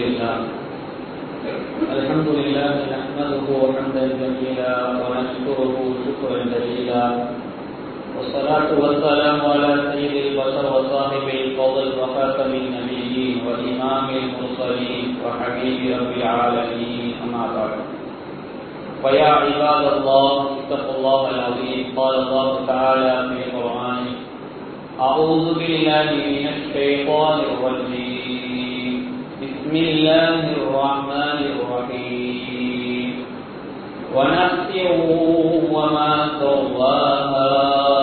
لله الحمد لله نحمده حمدا جميلا ونشكره شكرا جليلا والصلاة والسلام على سيد البشر وصاحب الفضل وخاتم النبيين وإمام المرسلين وحبيب رب العالمين أما بعد فيا عباد الله اتقوا الله العظيم قال الله تعالى في القرآن أعوذ بالله من الشيطان الرجيم بسم الله الرحمن الرحيم ونفس وما سواها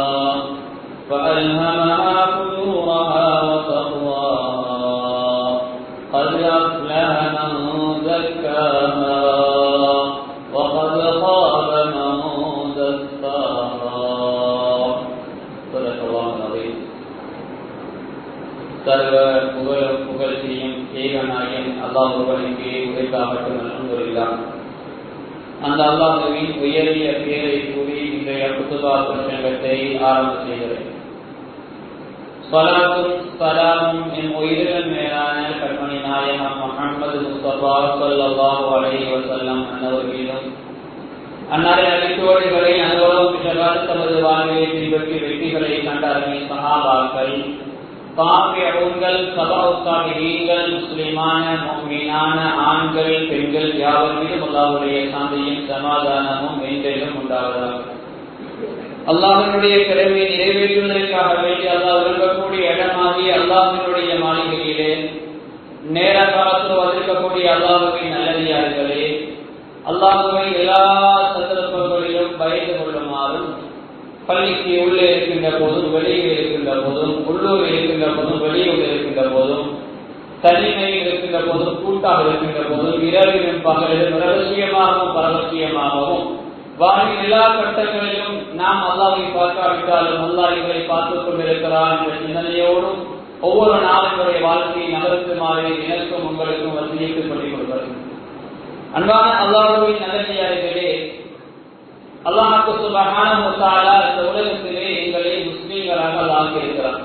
فألهمها فجورها وتقواها قد أفلح من زكاها وقد خاب من دساها صدق الله العظيم சர்வ புகழும் புகழ்ச்சியும் ஏகநாயகன் அல்லாஹ் ஒருவனுக்கு உரைத்தாகட்டும் அல்ஹம்துலில்லாஹ் அந்த அல்லாஹுவின் உயரிய பேரை கூறி இன்றைய புத்துபா பிரசங்கத்தை ஆரம்ப செய்கிறேன் சலாத்தும் சலாமும் என் உயிரிழம் மேலான கண்மணி நாயகம் முகமது முஸ்தபா சல்லாஹூ அலைஹி வசல்லம் அன்னவர்களிலும் அன்னாரின் அழைத்தோடுகளை அனுபவம் பிறகால் தமது வாழ்வை பின்பற்றி வெற்றிகளை கண்டார்கள் சஹாபாக்கள் தாபியங்கள் சபாவுத்தாபிகள் முஸ்லிமான மீனான ஆண்கள் பெண்கள் யாவர் மீதும் அல்லாவுடைய சாந்தியும் சமாதானமும் என்றென்றும் உண்டாவதாக அல்லாஹினுடைய கடமை நிறைவேற்றுவதற்காக வேண்டி அல்லாஹ் விரும்பக்கூடிய இடமாகி அல்லாஹினுடைய மாளிகையிலே நேர காலத்தில் வந்திருக்கக்கூடிய அல்லாஹுவின் நல்லதியார்களே அல்லாஹுவை எல்லா சந்தர்ப்பங்களிலும் பயந்து கொள்ளுமாறும் பள்ளிக்கு உள்ளே இருக்கின்ற போதும் வெளியில் இருக்கின்ற போதும் உள்ளூர் இருக்கின்ற போதும் வெளியூர் இருக்கின்ற போதும் தனிமையில் இருக்கின்ற போதும் கூட்டாக இருக்கின்ற போதும் இரவிலும் பகலிலும் ரகசியமாகவும் பரவசியமாகவும் வாழ்வின் எல்லா கட்டங்களிலும் நாம் அல்லாவை பார்க்காவிட்டாலும் அல்லாஹ் இவரை பார்த்துக் கொண்டிருக்கிறான் என்ற சிந்தனையோடும் ஒவ்வொரு நாளுடைய வாழ்க்கையை நகர்த்துமாறு எனக்கும் உங்களுக்கும் வசதிக்கு சொல்லிக் கொடுக்கிறது அன்பான அல்லாஹுவின் நல்லடியார்களே அல்லாஹுக்கு சுபகான முத்தாலா இந்த உலகத்திலே எங்களை முஸ்லீம்களாக ஆக்கியிருக்கிறார்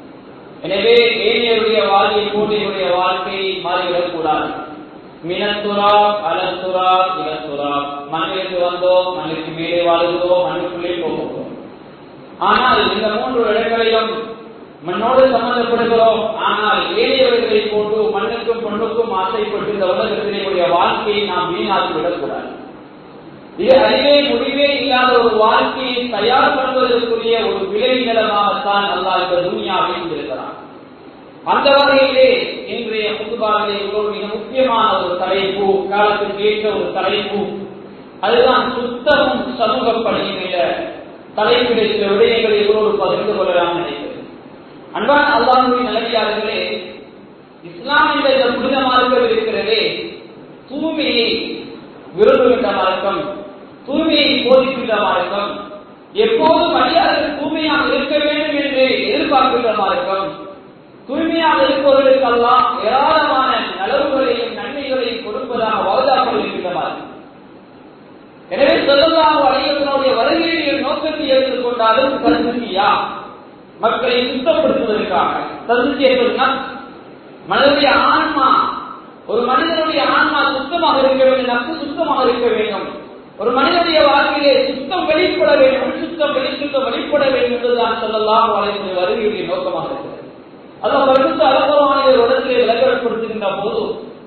எனவே ஏழையருடைய வாழ்க்கை போட்டியுடைய வாழ்க்கை மாறிவிடக் கூடாது மினத்துரா அலத்துரா இலத்துரா மண்ணிலிருந்து வந்தோம் மண்ணுக்கு மேலே வாழ்கிறோம் மண்ணுக்குள்ளே போகிறோம் ஆனால் இந்த மூன்று இடங்களிலும் மண்ணோடு சம்பந்தப்படுகிறோம் ஆனால் ஏழையவர்களை போட்டு மண்ணுக்கும் பொண்ணுக்கும் ஆசைப்பட்டு இந்த உலகத்தினுடைய வாழ்க்கையை நாம் வீணாக்கி விடக்கூடாது இது அறிவே முடிவே இல்லாத ஒரு வாழ்க்கையை தயார் பண்ணுவதற்குரிய ஒரு விலை நிலமாகத்தான் அல்லாஹ் இந்த துணியாவை இருக்கிறான் அந்த வகையிலே இன்றைய புதுபாவிலே ஒரு மிக முக்கியமான ஒரு தலைப்பு காலத்துக்கு ஏற்ற ஒரு தலைப்பு அதுதான் சுத்தமும் சமூக பணியும் என்ற தலைப்பிலே சில விடயங்களை இவரோடு பகிர்ந்து கொள்ளலாம் நினைக்கிறேன் அன்பான அல்லாஹுவின் நிலையாளர்களே இஸ்லாம் என்ற இந்த புனித மார்க்கம் இருக்கிறதே தூய்மையை விரும்புகின்ற மார்க்கம் தூய்மையை போதிக்கின்ற மார்க்கம் எப்போதும் மரியாதைகள் தூய்மையாக இருக்க வேண்டும் என்று எதிர்பார்க்கின்ற மார்க்கம் தூய்மையாக இருப்பவர்களுக்கெல்லாம் ஏராளமான நலவுகளையும் நன்மைகளையும் கொடுப்பதாக வாதாக்கள் இருக்கின்ற மார்க்கம் எனவே சொல்லலாம் அனைவருடைய வருகையுடைய நோக்கத்தை எடுத்துக்கொண்டாலும் கருத்துக்கியா மக்களை சுத்தப்படுத்துவதற்காக தகுதியற்ற மனதுடைய ஆன்மா ஒரு மனிதனுடைய ஆன்மா சுத்தமாக இருக்க வேண்டும் நப்பு சுத்தமாக இருக்க வேண்டும் ஒரு மனிதனுடைய வாழ்க்கையிலே சுத்தம் வெளிப்பட வேண்டும் சுத்தம் வெளிச்சுத்தம் வெளிப்பட வேண்டும் என்றுதான் சொல்லலாம் வளைந்த வருகையுடைய நோக்கமாக இருக்கிறது அதான் பரிசுத்த அலப்பரமான ஒரு இடத்திலே விளக்கப்படுத்துகின்ற போது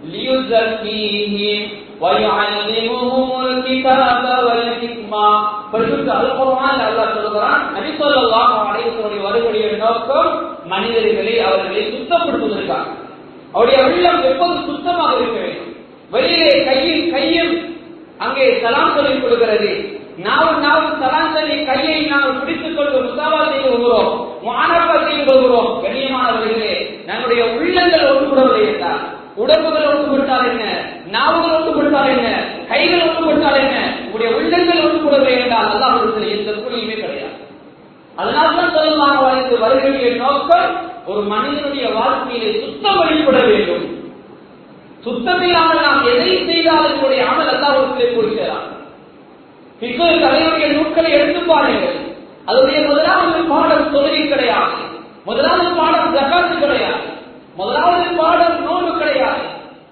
வருகையுடைய நோக்கம் மனிதர்களை அவர்களை சுத்தப்படுத்துவதற்காக அவருடைய உள்ளம் எப்போது சுத்தமாக இருக்க வேண்டும் வெளியிலே கையில் கையில் அங்கே சலாம் சொல்லிக் கொடுக்கிறது நாவும் நாவும் சலாம் சொல்லி கையை நாங்கள் பிடித்துக் கொண்டு முசாவா செய்து கொள்கிறோம் மானப்பா செய்து கொள்கிறோம் கண்ணியமானவர்களே நம்முடைய உள்ளங்கள் ஒன்றுபடவில்லை என்றால் உடம்புகள் ஒன்றுபட்டால் என்ன நாவுகள் ஒன்றுபட்டால் என்ன கைகள் ஒன்றுபட்டால் என்ன உங்களுடைய உள்ளங்கள் ஒன்றுபடவில்லை என்றால் அல்லாஹ் எந்த கூலியுமே கிடையாது அதனால்தான் சொல்லலாம் வாழ்க்கை வருகையுடைய நோக்கம் ஒரு மனிதனுடைய வாழ்க்கையிலே சுத்தம் வெளிப்பட வேண்டும் சுத்தமில்லாமல் நாம் எதை செய்தாலும் என்னுடைய அமல் அல்லாஹ்விடத்திலே போய் சேராது பிக்கொரு தலைவருடைய நூட்களை எடுத்து பாருங்கள் அதனுடைய முதலாவது பாடம் தொழுகை கிடையாது முதலாவது பாடம் ஜகாத்து கிடையாது முதலாவது பாடம் நோன்பு கிடையாது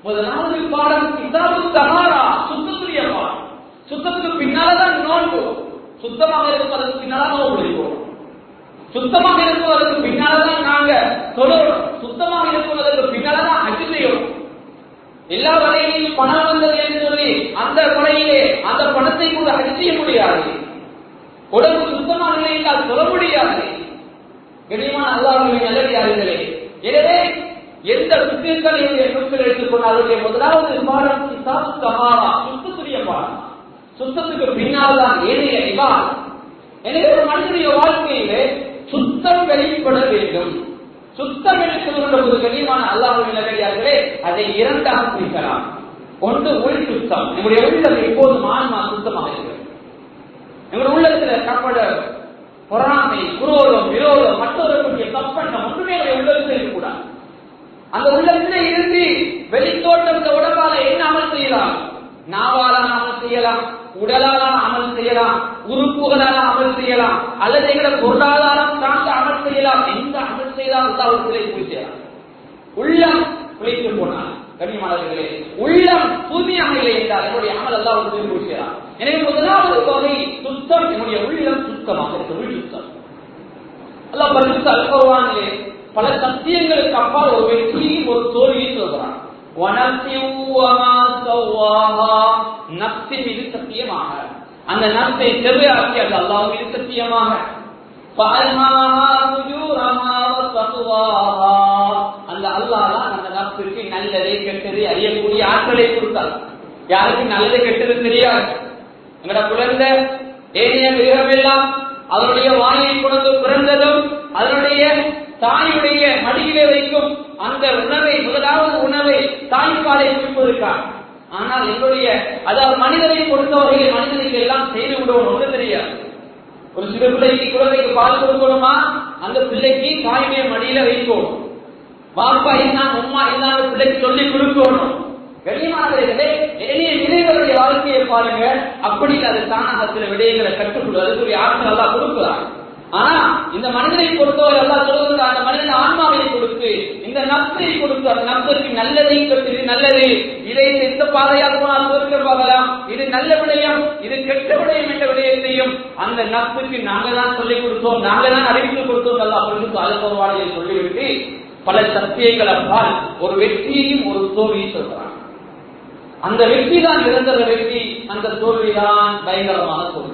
முதலாவது பாடம் கிதாபு தகாரா சுத்தத்துடைய பாடம் சுத்தத்துக்கு பின்னால்தான் நோன்பு சுத்தமாக இருப்பதற்கு பின்னால நோன்பு பிடிப்போம் சுத்தமாக இருப்பதற்கு பின்னால்தான் நாங்க தொழுறோம் சுத்தமாக இருப்பதற்கு பின்னால்தான் அஜி செய்யணும் எல்லா வரையிலையும் பணம் வந்தது என்று சொல்லி அந்த முறையிலே அந்த பணத்தை கூட அஜி செய்ய முடியாது உடம்பு சுத்தமாக இல்லை என்றால் சொல்ல முடியாது கண்ணியமான அல்லாஹுவின் நல்லடியார்களே எனவே எந்த சுத்தியங்கள் என்னுடைய நூற்றில் எடுத்துக்கொண்டு அதனுடைய முதலாவது பாடம் கிதாபு தஹாரா சுத்தத்துடைய பாடம் சுத்தத்துக்கு பின்னால் தான் ஏனைய இவான் எனவே ஒரு மனிதனுடைய வாழ்க்கையிலே சுத்தம் வெளிப்பட வேண்டும் சுத்தம் என்று சொல்கின்ற ஒரு கண்ணியமான அல்லாஹுவின் நல்லடியார்களே அதை இரண்டாக பிரிக்கலாம் ஒன்று உள் சுத்தம் நம்முடைய உள்ளம் எப்போதும் ஆன்மா சுத்தமாக இருக்கிறது எங்களுடைய உள்ளத்துல கப்பட பொறாமை குரோதம் விரோதம் மற்றவர்களுடைய தப்பண்ணம் ஒன்றுமே எங்களுடைய உள்ளத்தில் இருக்கக்கூடாது அந்த உள்ளத்திலே இருந்து வெளித்தோட்டம் இந்த உடம்பால என்ன அமல் செய்யலாம் நாவாலான அமல் செய்யலாம் உடலால அமல் செய்யலாம் உறுப்புகளால அமல் செய்யலாம் அல்லது எங்களை பொருளாதாரம் சார்ந்த அமல் செய்யலாம் எந்த அமல் செய்தாலும் உள்ளத்திலே போய் செய்யலாம் உள்ளம் குளித்து போனால் கண்ணியமானவர்களே உள்ளம் தூய்மையாக இல்லை என்றால் என்னுடைய அமல் அல்லாவுக்கு போய் செய்யலாம் எனவே முதலாவது வகை சுத்தம் என்னுடைய உள்ளம் சுத்தமாக இருக்கு உள் சுத்தம் அல்லாஹ் பரிசுத்த அல்பவானிலே பல சத்தியங்களுக்கு அப்பால் ஒரு வெற்றியும் ஒரு தோல்வியும் சொல்கிறான் நப்சின் மீது சத்தியமாக அந்த நப்சை செவ்வையாக்கி அது அல்லாஹ் மீது சத்தியமாக அந்த அல்லாஹ் அந்த நப்சுக்கு நல்லதை கெட்டதை அறியக்கூடிய ஆற்றலை கொடுத்தார் யாருக்கு நல்லது கெட்டது தெரியாது எங்கட குழந்தை ஏனைய மிருகமெல்லாம் அதனுடைய வாயை கொண்டு பிறந்ததும் அதனுடைய தாயுடைய மடியிலே வைக்கும் அந்த உணவை முதலாவது உணவை தாய்ப்பாலை குடிப்பதற்காக ஆனால் எங்களுடைய அதாவது மனிதனை பொறுத்தவரையில் மனிதனுக்கு எல்லாம் செய்து விடுவோம் ஒன்று தெரியாது ஒரு சிறு பிள்ளைக்கு குழந்தைக்கு பால் கொடுக்கணுமா அந்த பிள்ளைக்கு தாயுடைய மடியில வைக்கணும் பாப்பா என்ன உமா என்ன பிள்ளைக்கு சொல்லி கொடுக்கணும் கண்ணியமானவர்களே எளிய நிலைகளுடைய வாழ்க்கையை பாருங்க அப்படி அது தானாக சில விடயங்களை கற்றுக்கொள்ள அதுக்குரிய ஆற்றல் எல்லாம் கொடுக்கலாம் ஆனா இந்த மனிதனை பொறுத்தவரை எல்லாம் சொல்வது அந்த மனிதன் ஆன்மாவை கொடுத்து இந்த நப்சை கொடுத்து அந்த நப்சருக்கு நல்லதை கற்று நல்லது இதை எந்த பாதையாக போனால் சுவர்க்க பார்க்கலாம் இது நல்ல விடயம் இது கெட்ட விடயம் என்ற விடயத்தையும் அந்த நப்சுக்கு நாங்க தான் சொல்லிக் கொடுத்தோம் நாங்க தான் அறிவித்து கொடுத்தோம் நல்லா பொருளுக்கு அலுவலவாளையை சொல்லிவிட்டு பல சத்தியங்கள் அப்பால் ஒரு வெற்றியையும் ஒரு தோல்வியும் சொல்றாங்க அந்த வெற்றி தான் நிரந்தர வெற்றி அந்த தோல்விதான் பயங்கரமான தோல்வி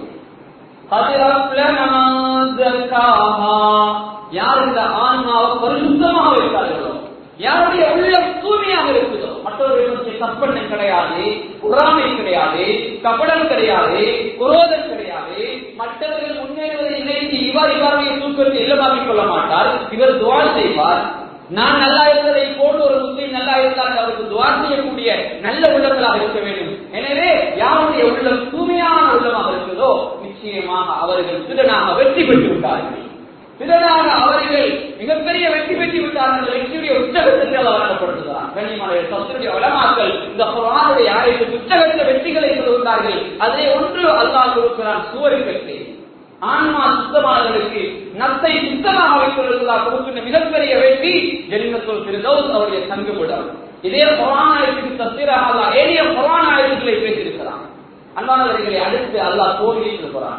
யார் இந்த ஆன்மாவை பரிசுத்தமாக வைத்தார்களோ யாருடைய உள்ளம் தூய்மையாக இருக்குதோ மற்றவர்களுக்கு தப்பெண்ணம் கிடையாது பொறாமை கிடையாது கபடம் கிடையாது குரோதம் கிடையாது மற்றவர்கள் முன்னேறுவதை நினைத்து இவர் இவருடைய தூக்கத்தை இல்லமாக்கிக் கொள்ள மாட்டார் இவர் துவால் செய்வார் நான் நல்லா இருந்ததை போன்று ஒரு முஸ்லீம் நல்லா இருந்தால் அவருக்கு துவா செய்யக்கூடிய நல்ல உள்ளங்களாக இருக்க வேண்டும் எனவே யாருடைய உள்ளம் தூய்மையான உள்ளமாக இருக்குதோ நிச்சயமாக அவர்கள் திறனாக வெற்றி பெற்று விட்டார்கள் திறனாக அவர்கள் மிகப்பெரிய வெற்றி பெற்று விட்டார்கள் வெற்றியுடைய உச்சகத்திற்கு அவர் வழங்கப்படுத்துகிறார் கண்ணியமான சத்துடைய வளமாக்கள் இந்த குரானுடைய ஆயத்துக்கு உச்சகத்த வெற்றிகளை சொல்கிறார்கள் அதிலே ஒன்று அல்லாஹ் கொடுக்கிறான் சுவரி வெற்றி ஆன்மா சுத்தமானவர்களுக்கு நத்தை சுத்தமாக வைத்துள்ளதா கொடுக்கின்ற மிகப்பெரிய வெற்றி ஜென்மத்துல் திருதௌஸ் அவருடைய தங்குமிடம் இதே புராணத்துக்கு தத்திராக ஏனைய புராண ஆயுதங்களை பேசியிருக்கிறான் அன்பானவர்களை அடுத்து அல்லாஹ் தோல்வியை சொல்கிறான்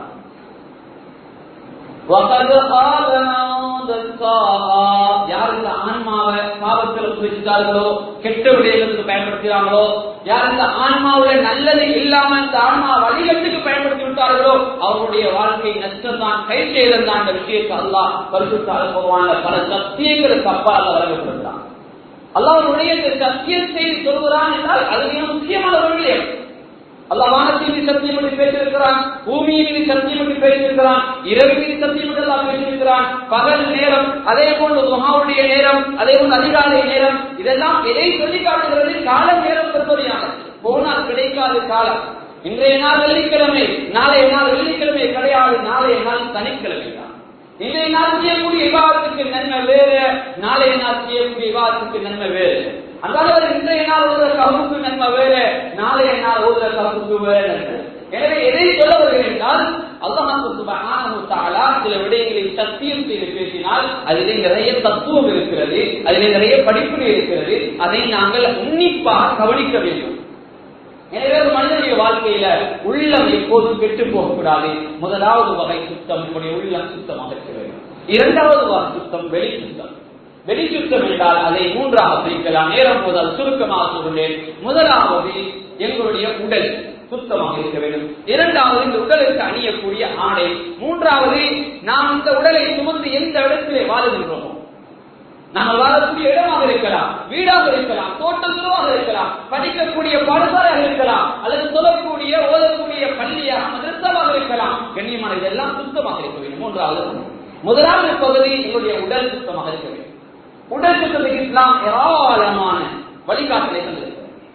யார் இந்த ஆன்மாவை பாவத்தில் புதிச்சிட்டார்களோ கெட்ட விடயங்களுக்கு பயன்படுத்துகிறாங்களோ யார் இந்த ஆன்மாவுடைய நல்லது இல்லாம இந்த ஆன்மா வழிகட்டுக்கு பயன்படுத்தி விட்டார்களோ அவருடைய வாழ்க்கை நஷ்டம் தான் கை செய்தல் தான் இந்த விஷயத்தை அல்லாஹ் பரிசுத்தால் போவாங்க பல சத்தியங்களுக்கு அப்பால் வழங்கப்படுகிறான் அல்லாஹ் ஒரு விடயத்தை சத்தியம் செய்து சொல்கிறான் என்றால் அது மிக முக்கியமான ஒரு விடயம் அல்லாஹ் வானத்தின் மீது சத்தியம் என்று பேசியிருக்கிறான் பூமியின் மீது சத்தியம் என்று பேசியிருக்கிறான் இரவு மீது சத்தியம் என்று எல்லாம் பேசியிருக்கிறான் பகல் நேரம் அதே போன்று முகாவுடைய நேரம் அதே போன்று அதிகாலை நேரம் இதெல்லாம் எதை சொல்லி காட்டுகிறது காலம் நேரம் பெறுவதையானது போனால் கிடைக்காது காலம் இன்றைய நாள் வெள்ளிக்கிழமை நாளைய நாள் வெள்ளிக்கிழமை கிடையாது நாளைய நாள் சனிக்கிழமை தான் இன்றைய நாள் செய்யக்கூடிய விவாதத்துக்கு நன்மை வேறு நாளைய நாள் செய்யக்கூடிய விவாதத்துக்கு நன்மை வேறு அதனால இன்றைய நாள் ஓதுற கவுக்கு நன்மை வேறு நாளைய நாள் ஓதுற கவுக்கு வேறு நன்மை எனவே எதை சொல்ல வருகிறேன் என்றால் அல்லாஹு சுபஹானஹு தஆலா சில விடயங்களை சத்தியம் செய்து பேசினால் அதிலே நிறைய தத்துவம் இருக்கிறது அதிலே நிறைய படிப்பினை இருக்கிறது அதை நாங்கள் உன்னிப்பாக கவனிக்க வேண்டும் எனவே ஒரு மனிதனுடைய வாழ்க்கையில உள்ளம் எப்போதும் கெட்டு போகக்கூடாது முதலாவது வகை சுத்தம் நம்முடைய உள்ளம் சுத்தமாக இருக்க வேண்டும் இரண்டாவது வகை சுத்தம் வெளி சுத்தம் வெளி சுத்தம் என்றால் அதை மூன்றாக பிரிக்கலாம் நேரம் போதால் சுருக்கமாக சொல்கிறேன் முதலாவது எங்களுடைய உடல் சுத்தமாக இருக்க வேண்டும் இரண்டாவது இந்த உடலுக்கு அணியக்கூடிய ஆடை மூன்றாவது நாம் இந்த உடலை சுமந்து எந்த இடத்திலே வாழுகின்றோமோ நாங்கள் வாழக்கூடிய இடமாக இருக்கலாம் வீடாக இருக்கலாம் தோட்டத்துவாக இருக்கலாம் படிக்கக்கூடிய பாடசாலையாக இருக்கலாம் அல்லது சொல்லக்கூடிய ஓதக்கூடிய பள்ளியாக மதரசாவாக இருக்கலாம் கண்ணியமான இதெல்லாம் சுத்தமாக இருக்க வேண்டும் மூன்றாவது முதலாவது பகுதி எங்களுடைய உடல் சுத்தமாக இருக்க வேண்டும் உடல் சுத்தத்துக்கு இஸ்லாம் ஏராளமான வழிகாட்டலை தந்திருக்கிறது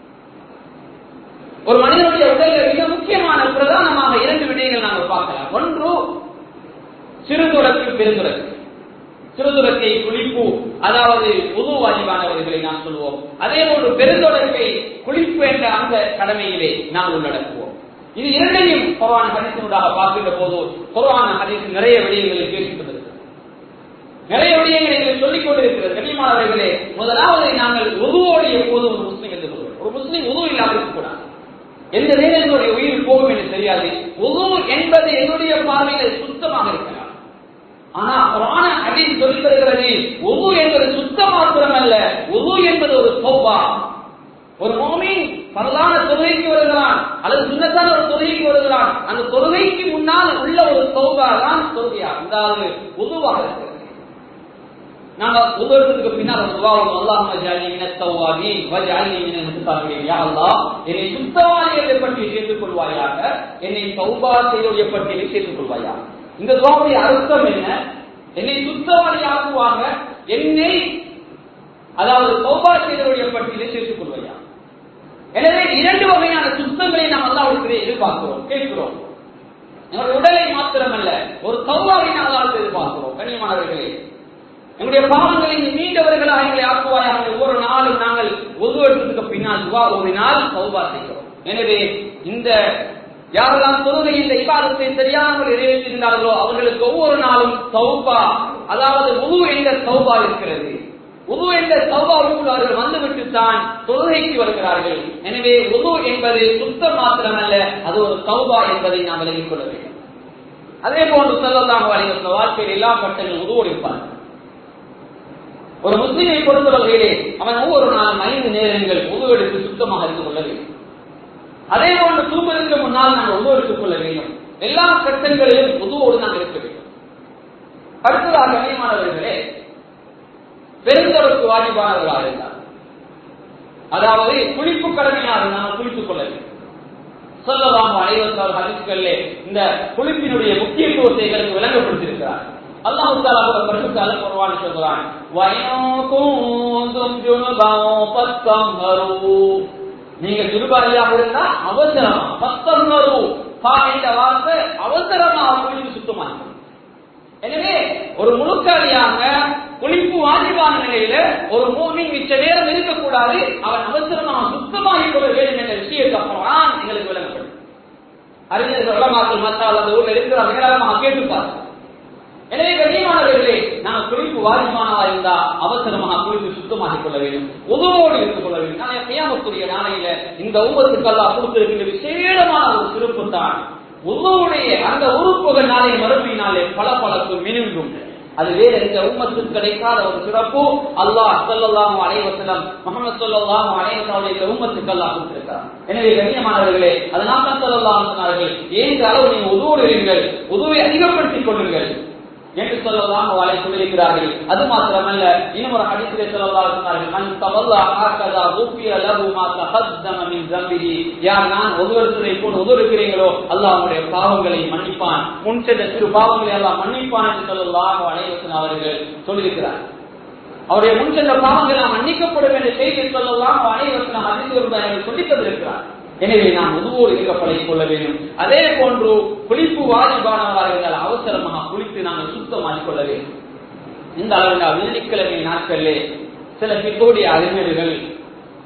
ஒரு மனிதனுடைய உடலில் மிக முக்கியமான பிரதானமாக இரண்டு விடயங்கள் நாங்கள் பார்க்கலாம் ஒன்று சிறுதுறக்கு பெருந்துறக்கு சிறுதுறக்கை குளிப்பு அதாவது பொது வாஜிபானவர்களை நாம் சொல்வோம் அதே போன்று பெருந்தொடர்க்கை குளிப்பு என்ற அந்த கடமையிலே நாம் உள்ளடக்குவோம் இது இரண்டையும் குரான ஹதீசினூடாக பார்க்கின்ற போது குரான ஹதீஸ் நிறைய விடயங்களை பேசிக்கொண்டிருக்கிறது நிறைய விடயங்களை எங்களுக்கு சொல்லிக் கொண்டிருக்கிறது கனிமானவர்களே முதலாவது நாங்கள் உருவோடு எப்போதும் ஒரு முஸ்லீம் என்று சொல்வோம் ஒரு முஸ்லீம் உருவம் இல்லாமல் இருக்கக்கூடாது எந்த நேரம் என்னுடைய உயிர் போகும் என்று தெரியாது உது என்பது என்னுடைய பார்வையில் சுத்தமாக இருக்கலாம் ஆனா குரான அடில் சொல்லி தருகிறது உது என்பது சுத்தம் மாத்திரமல்ல உது என்பது ஒரு சோபா ஒரு மோமின் பரலான தொழுகைக்கு வருகிறான் அல்லது சுண்ணத்தான ஒரு தொழுகைக்கு வருகிறான் அந்த தொழுகைக்கு முன்னால் உள்ள ஒரு சோபா தான் தொழுகையா அதாவது உதுவாக இருக்கிறது நாங்க உதவுறதுக்கு பின்னால் ஒரு துவாவும் அல்லாஹ் ஜாலி மின தவ்வாபி வஜாலி மின முத்தகாபின் யா அல்லாஹ் என்னை சுத்தவாளிகளை பற்றி சேர்த்துக் கொள்வாயாக என்னை தௌபா செய்தோடைய பற்றி சேர்த்துக் கொள்வாயாக இந்த துவாவுடைய அர்த்தம் என்ன என்னை சுத்தவாளி ஆக்குவாங்க என்னை அதாவது தௌபா செய்தோடைய பட்டியலை சேர்த்துக் கொள்வாயா எனவே இரண்டு வகையான சுத்தங்களை நாம் அல்லாவுக்கு எதிர்பார்க்கிறோம் கேட்கிறோம் நம்முடைய உடலை மாத்திரமல்ல ஒரு தௌபாவை நாம் அல்லாவுக்கு எதிர்பார்க்கிறோம் கண்ணியமானவர்களே எங்களுடைய பாவங்களில் மீண்டவர்களாக எங்களை ஆக்குவாயாக ஒவ்வொரு நாளும் நாங்கள் ஒதுவெடுத்ததுக்கு பின்னால் துவா ஓடினால் சௌபா செய்கிறோம் எனவே இந்த யாரெல்லாம் தொழுகை இந்த இபாதத்தை தெரியாமல் நிறைவேற்றிருந்தார்களோ அவர்களுக்கு ஒவ்வொரு நாளும் சௌபா அதாவது உது என்ற சௌபா இருக்கிறது உது என்ற சௌபாவுக்குள் அவர்கள் வந்துவிட்டு தான் தொழுகைக்கு வருகிறார்கள் எனவே உது என்பது சுத்தம் மாத்திரமல்ல அது ஒரு சௌபா என்பதை நாம் விலகிக் கொள்ள வேண்டும் அதே போன்று செல்லலாம் வாழ்க்கையில் எல்லா கட்டங்களும் உதவோடு இருப்பார்கள் ஒரு முஸ்லிமை பொறுத்த வகையிலே அவன் ஒவ்வொரு நாளும் ஐந்து நேரங்கள் உதவெடுத்து சுத்தமாக இருந்து கொள்ள வேண்டும் அதே போன்று தூங்குவதற்கு முன்னால் நாங்கள் உதவு எடுத்துக் கொள்ள வேண்டும் எல்லா கட்டங்களிலும் உதவோடு நாம் இருக்க வேண்டும் அடுத்ததாக கண்ணியமானவர்களே பெருந்தொடர்பு வாஜிபானவர்களாக இருந்தார் அதாவது குளிப்பு கடமையாக நாம் குளித்துக் கொள்ள வேண்டும் சொல்லலாம் அனைவரும் ஹரிசுகளிலே இந்த குளிப்பினுடைய முக்கியத்துவத்தை எங்களுக்கு விளங்கப்படுத்தியிருக்கிறார் அல்லாஹ் தாலா கூட பரிசுத்தால குர்ஆன் சொல்றான் வயன் குந்தும் ஜுனுபம் ஃபத்தம்ஹரு நீங்க ஜுனுபாரியாக இருந்தா அவசரமா ஃபத்தம்ஹரு ஃபா என்ற வார்த்தை அவசரமா குளித்து சுத்தமாக்கணும் எனவே ஒரு முழுக்காளியாக குளிப்பு வாஜிபான நிலையில ஒரு மூமின் மிச்ச நேரம் இருக்கக்கூடாது அவன் அவசரமாக சுத்தமாகிக் கொள்ள வேண்டும் என்ற விஷயத்தை குர்ஆன் எங்களுக்கு விளங்கப்படும் அறிஞர்கள் வளமாக்கல் மத்தால் அந்த ஊரில் இருக்கிற ஏராளமாக கேட்டுப்பார்கள் எனவே கண்ணியமானவர்களே நாம் குளிப்பு வாரிமானவா இருந்தா அவசரமாக குளித்து சுத்தமாக்கிக் கொள்ள வேண்டும் உதவோடு இருந்து கொள்ள வேண்டும் நாளைய கையாமத்துடைய நாளையில இந்த உமத்துக்கெல்லாம் கொடுத்திருக்கின்ற விசேடமான ஒரு சிறப்பு தான் உதவுடைய அந்த உறுப்புகள் நாளை மறுமையினாலே பல பலக்கு மினுங்கும் அது வேற எந்த உம்மத்துக்கு கிடைக்காத ஒரு சிறப்பு அல்லாஹ் சொல்லலாம் அனைவசலம் முகமது சொல்லலாம் அனைவசம் இந்த உம்மத்துக்கு அல்லாஹ் கொடுத்திருக்கிறார் எனவே கண்ணியமானவர்களே அதனால் தான் சொல்லலாம் சொன்னார்கள் ஏன் அளவு நீங்க உதவோடு இருங்கள் உதவை அதிகப்படுத்திக் கொள்ளுங்கள் என்று சொல்லலாம் அவளை சொல்லியிருக்கிறார்கள் அது மாத்திரமல்ல இன்னும் ஒரு ஹதீஸிலே சொல்லலாம் சொன்னார்கள் மன் தவல்லா ஹாக்கதா ஊபிய லஹு மா தகத்தம மின் ஸம்பிஹி யார் நான் ஒருவருத்தரை போல் ஒதுருக்கிறீங்களோ அல்லாஹ் அவருடைய பாவங்களை மன்னிப்பான் முன் சென்ற சிறு பாவங்களை அல்லாஹ் மன்னிப்பான் என்று சொல்லலாம் அனைவசன் அவர்கள் சொல்லியிருக்கிறார் அவருடைய முன் சென்ற பாவங்கள் நாம் மன்னிக்கப்படும் என்ற செய்தி சொல்லலாம் அனைவசன் அதிர்ந்து சொல்லித் தந்திருக்கிறார் எனவே நாம் உதுவோடு இருக்க பழகிக் கொள்ள வேண்டும் அதே போன்று குளிப்பு வாஜிபானவராக இருந்தால் அவசரமாக குளித்து நாங்கள் சுத்தமாக்கிக் கொள்ள வேண்டும் இந்த அளவில் வெள்ளிக்கிழமை நாட்களிலே சில பிற்போடைய அறிஞர்கள்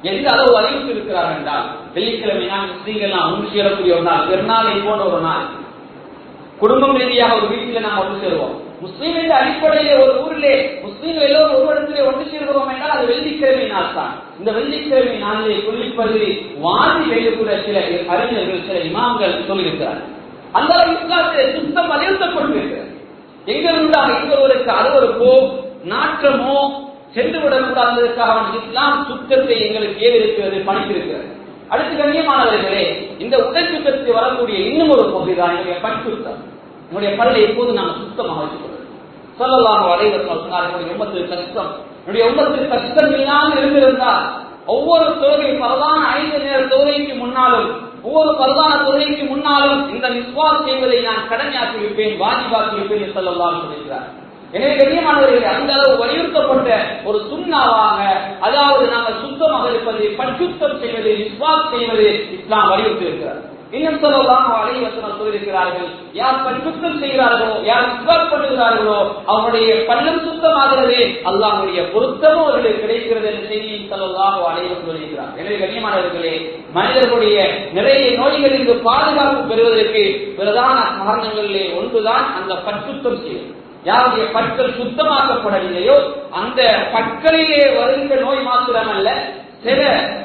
எந்த அளவு அறிவித்து இருக்கிறார் என்றால் வெள்ளிக்கிழமை நாள் முஸ்லீம்கள் நாம் ஒன்று சேரக்கூடிய ஒரு நாள் பெருநாளை போன்ற ஒரு நாள் குடும்பம் ரீதியாக ஒரு வீட்டில் நாம் ஒன்று சேருவோம் முஸ்லீம் என்ற அடிப்படையிலே ஒரு ஊரிலே முஸ்லீம்கள் எல்லோரும் ஒரு இடத்திலே ஒன்று சேர்கிறோம் என்றால் அது வெள்ளிக்கிழமை நாள் தான் இந்த வெள்ளிக்கிழமை நாளிலே குளிப்பது வாதி கூட சில அறிஞர்கள் சில இமாம்கள் சொல்லியிருக்கிறார்கள் அந்த அளவு இஸ்லாத்திலே சுத்தம் வலியுறுத்தப்பட்டிருக்கிறது எங்களுண்டாக எங்களொருக்கு அறுவருக்கோ நாற்றமோ சென்று விடக்கூடாததற்காக இஸ்லாம் சுத்தத்தை எங்களுக்கு ஏறிருக்கிறது பணித்திருக்கிறது அடுத்து கண்ணியமானவர்களே இந்த உடல் சுத்தத்துக்கு வரக்கூடிய இன்னும் ஒரு பகுதி தான் என்னுடைய பண்புத்தம் என்னுடைய பல்லை எப்போது நாம் சுத்தமாக வச்சுக்கொள்வது சொல்லலாம் அலைவர் சொன்னார் என்னுடைய உம்மத்துக்கு கஷ்டம் என்னுடைய உம்மத்துக்கு கஷ்டம் இல்லாமல் இருந்திருந்தால் ஒவ்வொரு தொழுகை பரதான ஐந்து நேர தொழுகைக்கு முன்னாலும் ஒவ்வொரு பரதான தொழுகைக்கு முன்னாலும் இந்த நிஸ்வாஸ் செய்வதை நான் கடமையாக்கி இருப்பேன் வாஜிபாக்கி இருப்பேன் என்று சொல்லலாம் சொல்லியிருக்கிறார் எனவே கண்ணியமானவர்களே அந்த அளவு வலியுறுத்தப்பட்ட ஒரு சுண்ணாவாக அதாவது நாங்கள் சுத்தமாக இருப்பது பரிசுத்தம் செய்வது விஸ்வாஸ் செய்வது இஸ்லாம் வலியுறுத்தி இருக்கிறார் இன்னும் சொல்லலாம் அலைவசனம் சொல்லியிருக்கிறார்கள் யார் பரிசுத்தம் செய்கிறார்களோ யார் விஸ்வாஸ் பண்ணுகிறார்களோ அவருடைய பள்ளம் சுத்தமாகிறது அல்லாஹுடைய பொருத்தமும் அவர்களுக்கு கிடைக்கிறது என்ற செய்தியை சொல்லலாம் அலைவசம் சொல்லியிருக்கிறார் எனவே கண்ணியமானவர்களே மனிதர்களுடைய நிறைய நோய்களிலிருந்து பாதுகாப்பு பெறுவதற்கு பிரதான காரணங்களிலே ஒன்றுதான் அந்த பரிசுத்தம் செய்வது யாருடைய பற்கள் சுத்தமாக்கப்படவில்லையோ அந்த பற்களிலே வருகின்ற நோய் மாத்திரமல்ல சில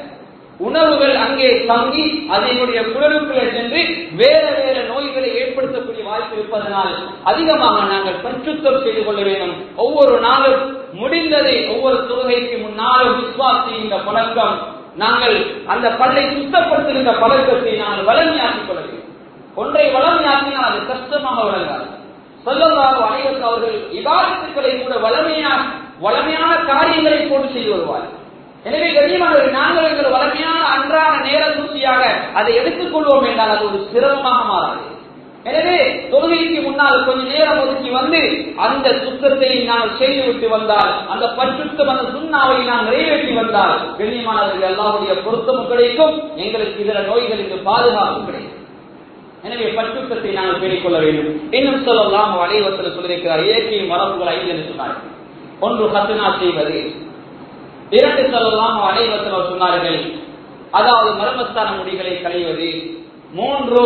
உணவுகள் அங்கே தங்கி அதனுடைய குடலுக்குள்ளே சென்று வேற வேற நோய்களை ஏற்படுத்தக்கூடிய வாய்ப்பு இருப்பதனால் அதிகமாக நாங்கள் பரிசுத்தம் செய்து கொள்ள வேண்டும் ஒவ்வொரு நாளும் முடிந்ததை ஒவ்வொரு தொழுகைக்கு முன்னாலும் விஸ்வாஸ் செய்கின்ற பழக்கம் நாங்கள் அந்த பல்லை சுத்தப்படுத்துகின்ற பழக்கத்தை நாங்கள் வளமையாக்கிக் கொள்ள வேண்டும் ஒன்றை வளமையாக்கினால் அது கஷ்டமாக வழங்காது சொல்லல்லாஹு அனைவருக்கு அவர்கள் இபாதத்துக்களை கூட வளமையான வளமையான காரியங்களை போட்டு செய்து வருவார் எனவே கண்ணியமானவர்கள் நாங்கள் எங்கள் வளமையான அன்றாட நேர சூழ்ச்சியாக அதை எடுத்துக் கொள்வோம் என்றால் அது ஒரு சிரமமாக மாறாது எனவே தொழுகைக்கு முன்னால் கொஞ்ச நேரம் ஒதுக்கி வந்து அந்த சுத்தத்தை நாங்கள் செய்துவிட்டு வந்தால் அந்த பரிசுத்தம் அந்த சுண்ணாவை நாம் நிறைவேற்றி வந்தால் கண்ணியமானவர்கள் எல்லாருடைய பொருத்தமும் கிடைக்கும் எங்களுக்கு இதர நோய்களுக்கு பாதுகாப்பும் கிடைக்கும் எனவே பரிசுத்தத்தை நாங்கள் பேணிக்கொள்ள வேண்டும் இன்னும் சொல்லலாம் அலைவத்தில் சொல்லியிருக்கிறார் இயற்கை மரபுகள் ஐந்து என்று சொன்னார்கள் ஒன்று ஹத்துனா செய்வது இரண்டு சொல்லலாம் அலைவத்தில் சொன்னார்கள் அதாவது மர்மஸ்தான முடிகளை களைவது மூன்று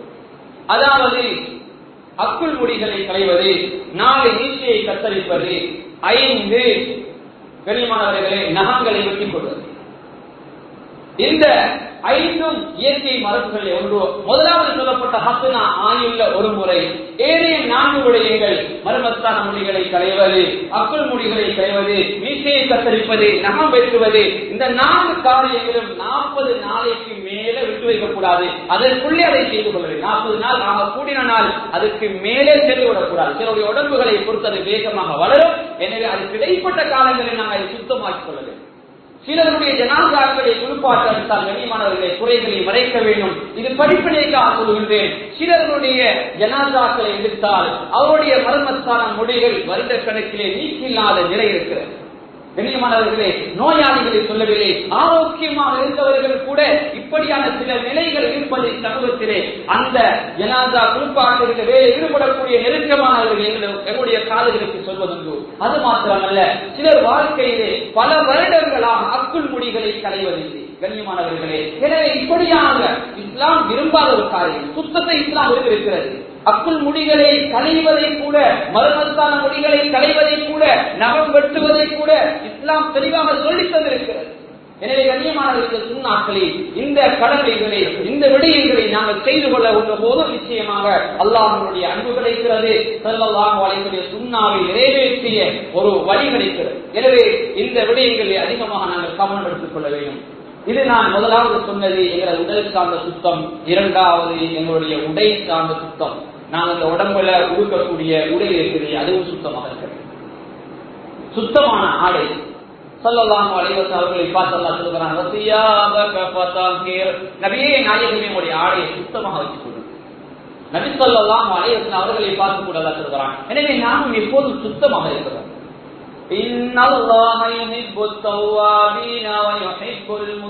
அதாவது அக்குள் முடிகளை களைவது நாலு நீச்சியை கத்தரிப்பது ஐந்து கனிமானவர்களை நகங்களை வெட்டிக் கொள்வது இந்த ஐந்தும் இயற்கை மரபுகள் ஒன்று முதலாவது சொல்லப்பட்ட ஹசனா ஆயுள்ள ஒரு முறை ஏனைய நான்கு விடயங்கள் மர்மஸ்தான முடிகளை களைவது அக்குள் முடிகளை களைவது மீசையை கத்தரிப்பது நகம் வெட்டுவது இந்த நான்கு காரியங்களும் நாற்பது நாளைக்கு மேல விட்டு வைக்கக்கூடாது அதற்குள்ளே அதை செய்து கொள்ள வேண்டும் நாற்பது நாள் ஆக கூடின நாள் அதுக்கு மேலே சென்று விடக்கூடாது சிலருடைய உடம்புகளை பொறுத்து அது வேகமாக வளரும் எனவே அதுக்கு இடைப்பட்ட காலங்களில் நாங்கள் அதை சுத்தமாக்கிக் கொள்ள வேண்டும் சிலருடைய ஜனாதாக்களை குளிப்பாட்டால் கண்ணியமானவர்களை குறைகளை மறைக்க வேண்டும் இது படிப்பினைக்காக சொல்கின்றேன் சிலருடைய ஜனாதாக்களை எடுத்தால் அவருடைய மர்மஸ்தான மொழிகள் வருட கணக்கிலே நீக்கில்லாத நிலை இருக்கிறது கண்ணியமானவர்களே நோயாளிகளை சொல்லவில்லை ஆரோக்கியமாக இருந்தவர்கள் கூட இப்படியான சில நிலைகள் இருப்பதை சமூகத்திலே அந்த ஜனாதா குளிப்பாட்டுகிற வேலை ஈடுபடக்கூடிய நெருக்கமானவர்கள் எங்களுடைய காதுகளுக்கு சொல்வதுண்டு அது மாத்திரமல்ல சிலர் வாழ்க்கையிலே பல வருடங்களாக அக்குள் முடிகளை களைவதில்லை கண்ணியமானவர்களே எனவே இப்படியாக இஸ்லாம் விரும்பாத ஒரு காரியம் சுத்தத்தை இஸ்லாம் இருக்கிறது அக்குள் முடிகளை களைவதை கூட மறுமத்தான முடிகளை களைவதை கூட நகம் வெட்டுவதை கூட இஸ்லாம் தெளிவாக சொல்லித் தந்திருக்கிறது எனவே கண்ணியமானவர்கள் சுண்ணாக்களில் இந்த கடமைகளை இந்த விடயங்களை நாங்கள் செய்து கொள்ள உள்ள போதும் நிச்சயமாக அல்லாஹனுடைய அன்பு கிடைக்கிறது செல்லலாம் வளைக்கூடிய சுண்ணாவை நிறைவேற்றிய ஒரு வழி கிடைக்கிறது எனவே இந்த விடயங்களை அதிகமாக நாங்கள் கவனம் எடுத்துக் கொள்ள வேண்டும் இது நான் முதலாவது சொன்னது எங்களது உடல் சார்ந்த சுத்தம் இரண்டாவது எங்களுடைய உடை சார்ந்த சுத்தம் நாங்கள் இந்த உடம்புல உடுக்கக்கூடிய உடை இருக்குது அதுவும் சுத்தமாக இருக்கிறது சுத்தமான ஆடை சொல்லலாம் அலைவசம் அவர்களை பார்த்து அல்லா சொல்லுகிறான் நபியே நாயகமே உங்களுடைய ஆடையை சுத்தமாக வச்சுக் கொள்ளும் நபி சொல்லலாம் அலைவசன் அவர்களை பார்த்து கூட அல்லா சொல்லுகிறான் எனவே நாமும் எப்போதும் சுத்தமாக இருக்கிறோம் إن الله يحب التوابين ويحب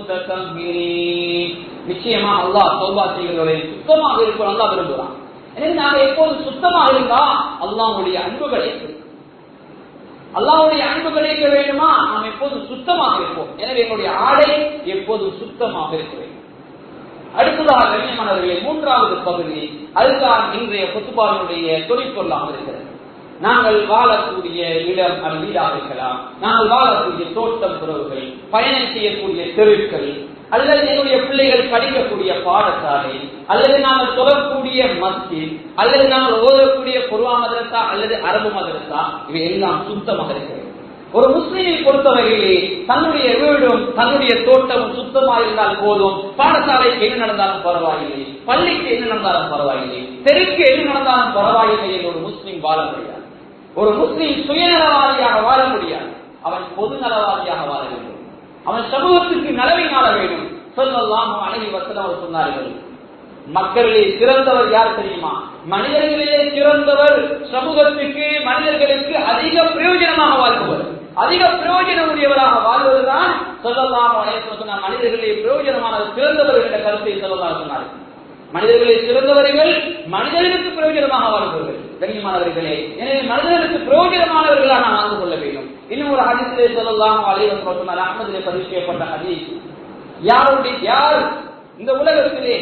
المتطهرين நிச்சயமா அல்லாஹ் தௌபா செய்கிறவரை சுத்தமாக இருக்கிறோம் அல்லாஹ் விரும்புகிறான் எனவே நாங்க எப்போது சுத்தமாக இருந்தா அல்லாஹ்வுடைய அன்பு கிடைக்கும் அல்லாவுடைய அன்பு கிடைக்க வேண்டுமா நாம் எப்போதும் சுத்தமாக இருப்போம் எனவே எங்களுடைய ஆடை எப்போதும் சுத்தமாக இருக்க வேண்டும் அடுத்ததாக கண்ணியமானவர்களே மூன்றாவது பகுதி அதுதான் இன்றைய கொத்துபாலினுடைய தொழிற்பொருளாக இருக்கிறது நாங்கள் வாழக்கூடிய இடம் அது வீடாக இருக்கலாம் நாங்கள் வாழக்கூடிய தோட்டம் துறவுகள் பயணம் செய்யக்கூடிய தெருக்கள் அல்லது என்னுடைய பிள்ளைகள் படிக்கக்கூடிய பாடசாலை அல்லது நாங்கள் தொடரக்கூடிய மஸ்ஜித் அல்லது நாங்கள் ஓதக்கூடிய குர்வா மதரசா அல்லது அரபு மதரசா இவை எல்லாம் சுத்தமாக இருக்கிறது ஒரு முஸ்லீமை பொறுத்தவரையிலே தன்னுடைய வீடும் தன்னுடைய தோட்டமும் சுத்தமாக இருந்தால் போதும் பாடசாலைக்கு என்ன நடந்தாலும் பரவாயில்லை பள்ளிக்கு என்ன நடந்தாலும் பரவாயில்லை தெருக்கு என்ன நடந்தாலும் பரவாயில்லை என்று ஒரு முஸ்லீம் வாழ முடியாது ஒரு முஸ்லீம் சுயநலவாதியாக வாழ முடியாது அவன் பொது நலவாதியாக வாழ வேண்டும் அவன் சமூகத்துக்கு நலவை நாட வேண்டும் சொல்லலாம் அழகி வசனம் அவர் சொன்னார்கள் மக்களிலே சிறந்தவர் யார் தெரியுமா மனிதர்களிலே சிறந்தவர் சமூகத்துக்கு மனிதர்களுக்கு அதிக பிரயோஜனமாக வாழ்பவர் அதிக பிரயோஜனம் உடையவராக வாழ்வதுதான் சொல்லலாம் சொன்னார் மனிதர்களே பிரயோஜனமானவர் சிறந்தவர் என்ற கருத்தை சொல்லலாம் சொன்னார்கள் மனிதர்களை சிறந்தவர்கள் மனிதர்களுக்கு பிரயோஜனமாக வாழ்பவர்கள் கண்ணியமானவர்களே எனவே மனிதர்களுக்கு பிரயோஜனமானவர்களாக நாம் வாழ்ந்து கொள்ள வேண்டும் இன்னும் ஒரு ஹதீஸிலே சொல்லலாம் அலைவன் சொன்னார் அகமதிலே பதிவு செய்யப்பட்ட ஹதீஸ் யாருடைய யார் இந்த உலகத்திலே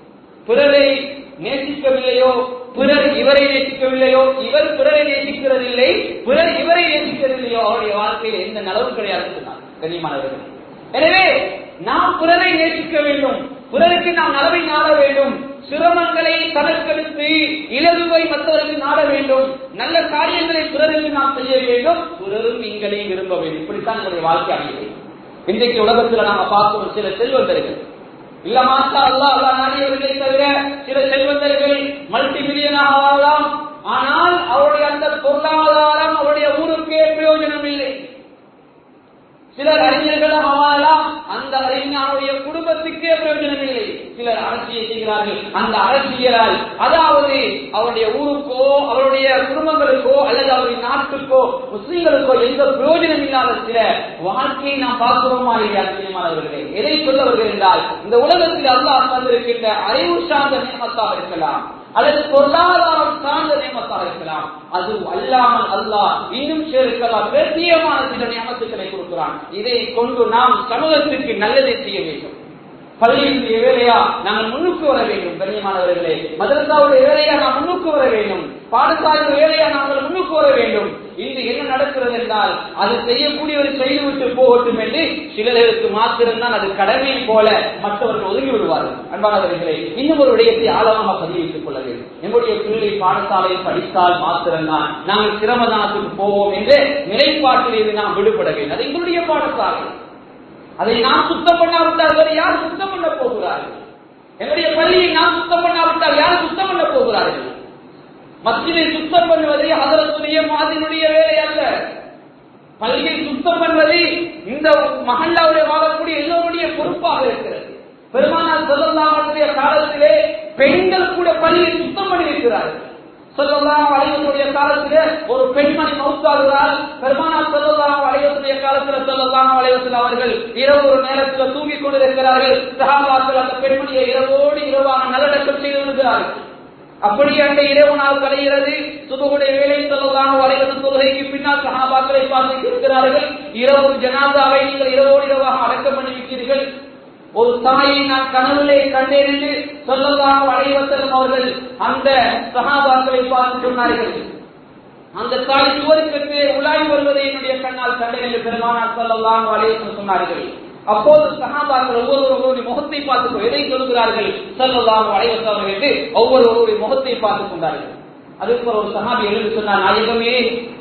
பிறரை நேசிக்கவில்லையோ பிறர் இவரை நேசிக்கவில்லையோ இவர் பிறரை நேசிக்கிறதில்லை பிறர் இவரை நேசிக்கிறதில்லையோ அவருடைய வாழ்க்கையில் எந்த நலவும் கிடையாது சொன்னார் கண்ணியமானவர்கள் எனவே நாம் பிறரை நேசிக்க வேண்டும் பிறருக்கு நாம் நலவை நாட வேண்டும் சிரமங்களை தனக்கெடுத்து இலகுவை மற்றவருக்கு நாட வேண்டும் நல்ல காரியங்களை பிறருக்கு நாம் செய்ய வேண்டும் பிறரும் எங்களை விரும்ப வேண்டும் இப்படித்தான் நம்முடைய வாழ்க்கை அமைகிறது இன்றைக்கு உலகத்தில் நாம பார்க்கிறோம் சில செல்வந்தர்கள் இல்ல மாஸ்டா அல்லா அல்லா நாடியவர்களை தவிர சில செல்வந்தர்கள் மல்டி மில்லியனாக வாழலாம் ஆனால் அவருடைய அந்த பொருளாதாரம் அவருடைய ஊருக்கே பிரயோஜனம் இல்லை சிலர் அறிஞர்களாக வாழலாம் அந்த அறிஞருடைய குடும்பத்துக்கே பிரயோஜனம் இல்லை சிலர் அரசியல் செய்கிறார்கள் அந்த அரசியலால் அதாவது அவருடைய ஊருக்கோ அவருடைய குடும்பங்களுக்கோ அல்லது அவருடைய நாட்டுக்கோ முஸ்லீம்களுக்கோ எந்த பிரயோஜனம் இல்லாத சில வாழ்க்கையை நாம் பார்க்கிறோமா இல்லையா நிச்சயமானவர்களே எதை சொல்லவர்கள் என்றால் இந்த உலகத்தில் அல்லாஹ் தந்திருக்கின்ற அறிவு சார்ந்த நியமத்தாக இருக்கலாம் அல்லது பொருளாதாரம் சார்ந்த நியமத்தாக இருக்கலாம் அது அல்லாமல் அல்லாஹ் இன்னும் சேர்க்கலாம் பிரத்தியமான சில நியமத்துக்களை கொடுக்கிறான் இதை கொண்டு நாம் சமூகத்திற்கு நல்லதை செய்ய வேண்டும் பள்ளியினுடைய வேலையா நாங்கள் முன்னுக்கு வர வேண்டும் கண்ணியமானவர்களே மதரசாவுடைய வேலையா நாம் முன்னுக்கு வர வேண்டும் பாடசாலை வேலையா நாங்கள் முன்னுக்கு வர வேண்டும் இன்று என்ன நடக்கிறது என்றால் அது செய்யக்கூடியவர் செய்துவிட்டு போகட்டும் என்று சிலருக்கு மாத்திரம்தான் அது கடமை போல மற்றவர்கள் ஒதுங்கி விடுவார்கள் அன்பானவர்களே இன்னும் ஒரு விடயத்தை ஆழமாக பதிவிட்டுக் கொள்ள வேண்டும் எங்களுடைய பிள்ளை பாடசாலையில் படித்தால் மாத்திரம்தான் நாங்கள் சிரமதானத்துக்கு போவோம் என்ற நிலைப்பாட்டிலிருந்து நாம் விடுபட வேண்டும் அது எங்களுடைய பாடசாலை அதை நாம் சுத்தம் பண்ணாவிட்டால் வேறு யார் சுத்தம் பண்ண போகிறார்கள் என்னுடைய பள்ளியை நாம் சுத்தம் பண்ணாவிட்டால் யார் சுத்தம் பண்ண போகிறார்கள் மத்தியை சுத்தம் பண்ணுவதை அதனுடைய மாதினுடைய வேலை அல்ல பள்ளியை சுத்தம் பண்ணுவது இந்த மகல்லாவுடைய வாழக்கூடிய எல்லோருடைய பொறுப்பாக இருக்கிறது பெருமானார் சொல்லலாமுடைய காலத்திலே பெண்கள் கூட பள்ளியை சுத்தம் பண்ணியிருக்கிறார்கள் சொல்லலாம் அலைவனுடைய காலத்திலே ஒரு பெண்மணி மௌத்தாகிறார் பெருமானார் சொல்லலாம் அலைவனுடைய காலத்தில் சொல்லலாம் அலைவத்தில் அவர்கள் இரவு ஒரு நேரத்தில் தூங்கிக் கொண்டிருக்கிறார்கள் சகாபாக்கள் அந்த பெண்மணியை இரவோடு இரவாக நல்லடக்கம் செய்து விடுகிறார்கள் அப்படி அந்த இரவு நாள் கலைகிறது சுபகுடைய வேலை சொல்லலாம் வரைவது தொழுகைக்கு பின்னால் சகாபாக்களை பார்த்து இருக்கிறார்கள் இரவு ஜனாதாவை நீங்கள் இரவோடு இரவாக அடக்கம் பண்ணி வைக்கிறீர்கள் ஒரு தாயை நான் கனவுலே கண்டேன் என்று சொல்லலாம் வளைவத்தலும் அவர்கள் அந்த சகாபாக்களை பார்த்து சொன்னார்கள் அந்த தாய் சுவருக்கு உலாய் வருவதை என்னுடைய கண்ணால் கண்டேன் என்று பெருமானார் சொல்லலாம் வளைவத்தல் சொன்னார்கள் அப்போது சகாபாக்கள் ஒவ்வொருவருடைய முகத்தை பார்த்து எதை சொல்கிறார்கள் சொல்லலாம் வளைவத்தவர்கள் என்று ஒவ்வொருவருடைய முகத்தை பார்த்துக் கொண்டார்கள் அதுக்கு ஒரு சகாபி எழுந்து சொன்னார் நாயகமே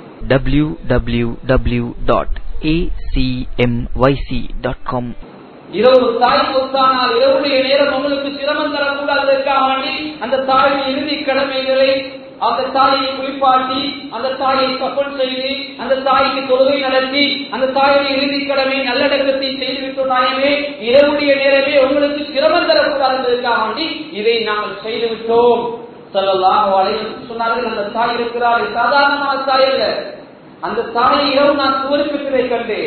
www.acmyc.com இரவு தாய் சொத்தானால் இரவுடைய நேரம் உங்களுக்கு சிரமம் தரக்கூடாததற்காக வேண்டி அந்த தாயின் இறுதி கடமைகளை அந்த தாயை குளிப்பாட்டி அந்த தாயை கப்பல் செய்து அந்த தாய்க்கு தொழுகை நடத்தி அந்த தாயுடைய இறுதி கடமை நல்லடக்கத்தை செய்துவிட்டு நாயமே இரவுடைய நேரமே உங்களுக்கு சிரமம் தரக்கூடாததற்காக வேண்டி இதை நாங்கள் செய்துவிட்டோம் சொல்லலாம் சொன்னார்கள் அந்த தாய் இருக்கிறார் சாதாரணமான தாய் அல்ல அந்த தாயை இரவு நான் சுவருக்கு கண்டேன்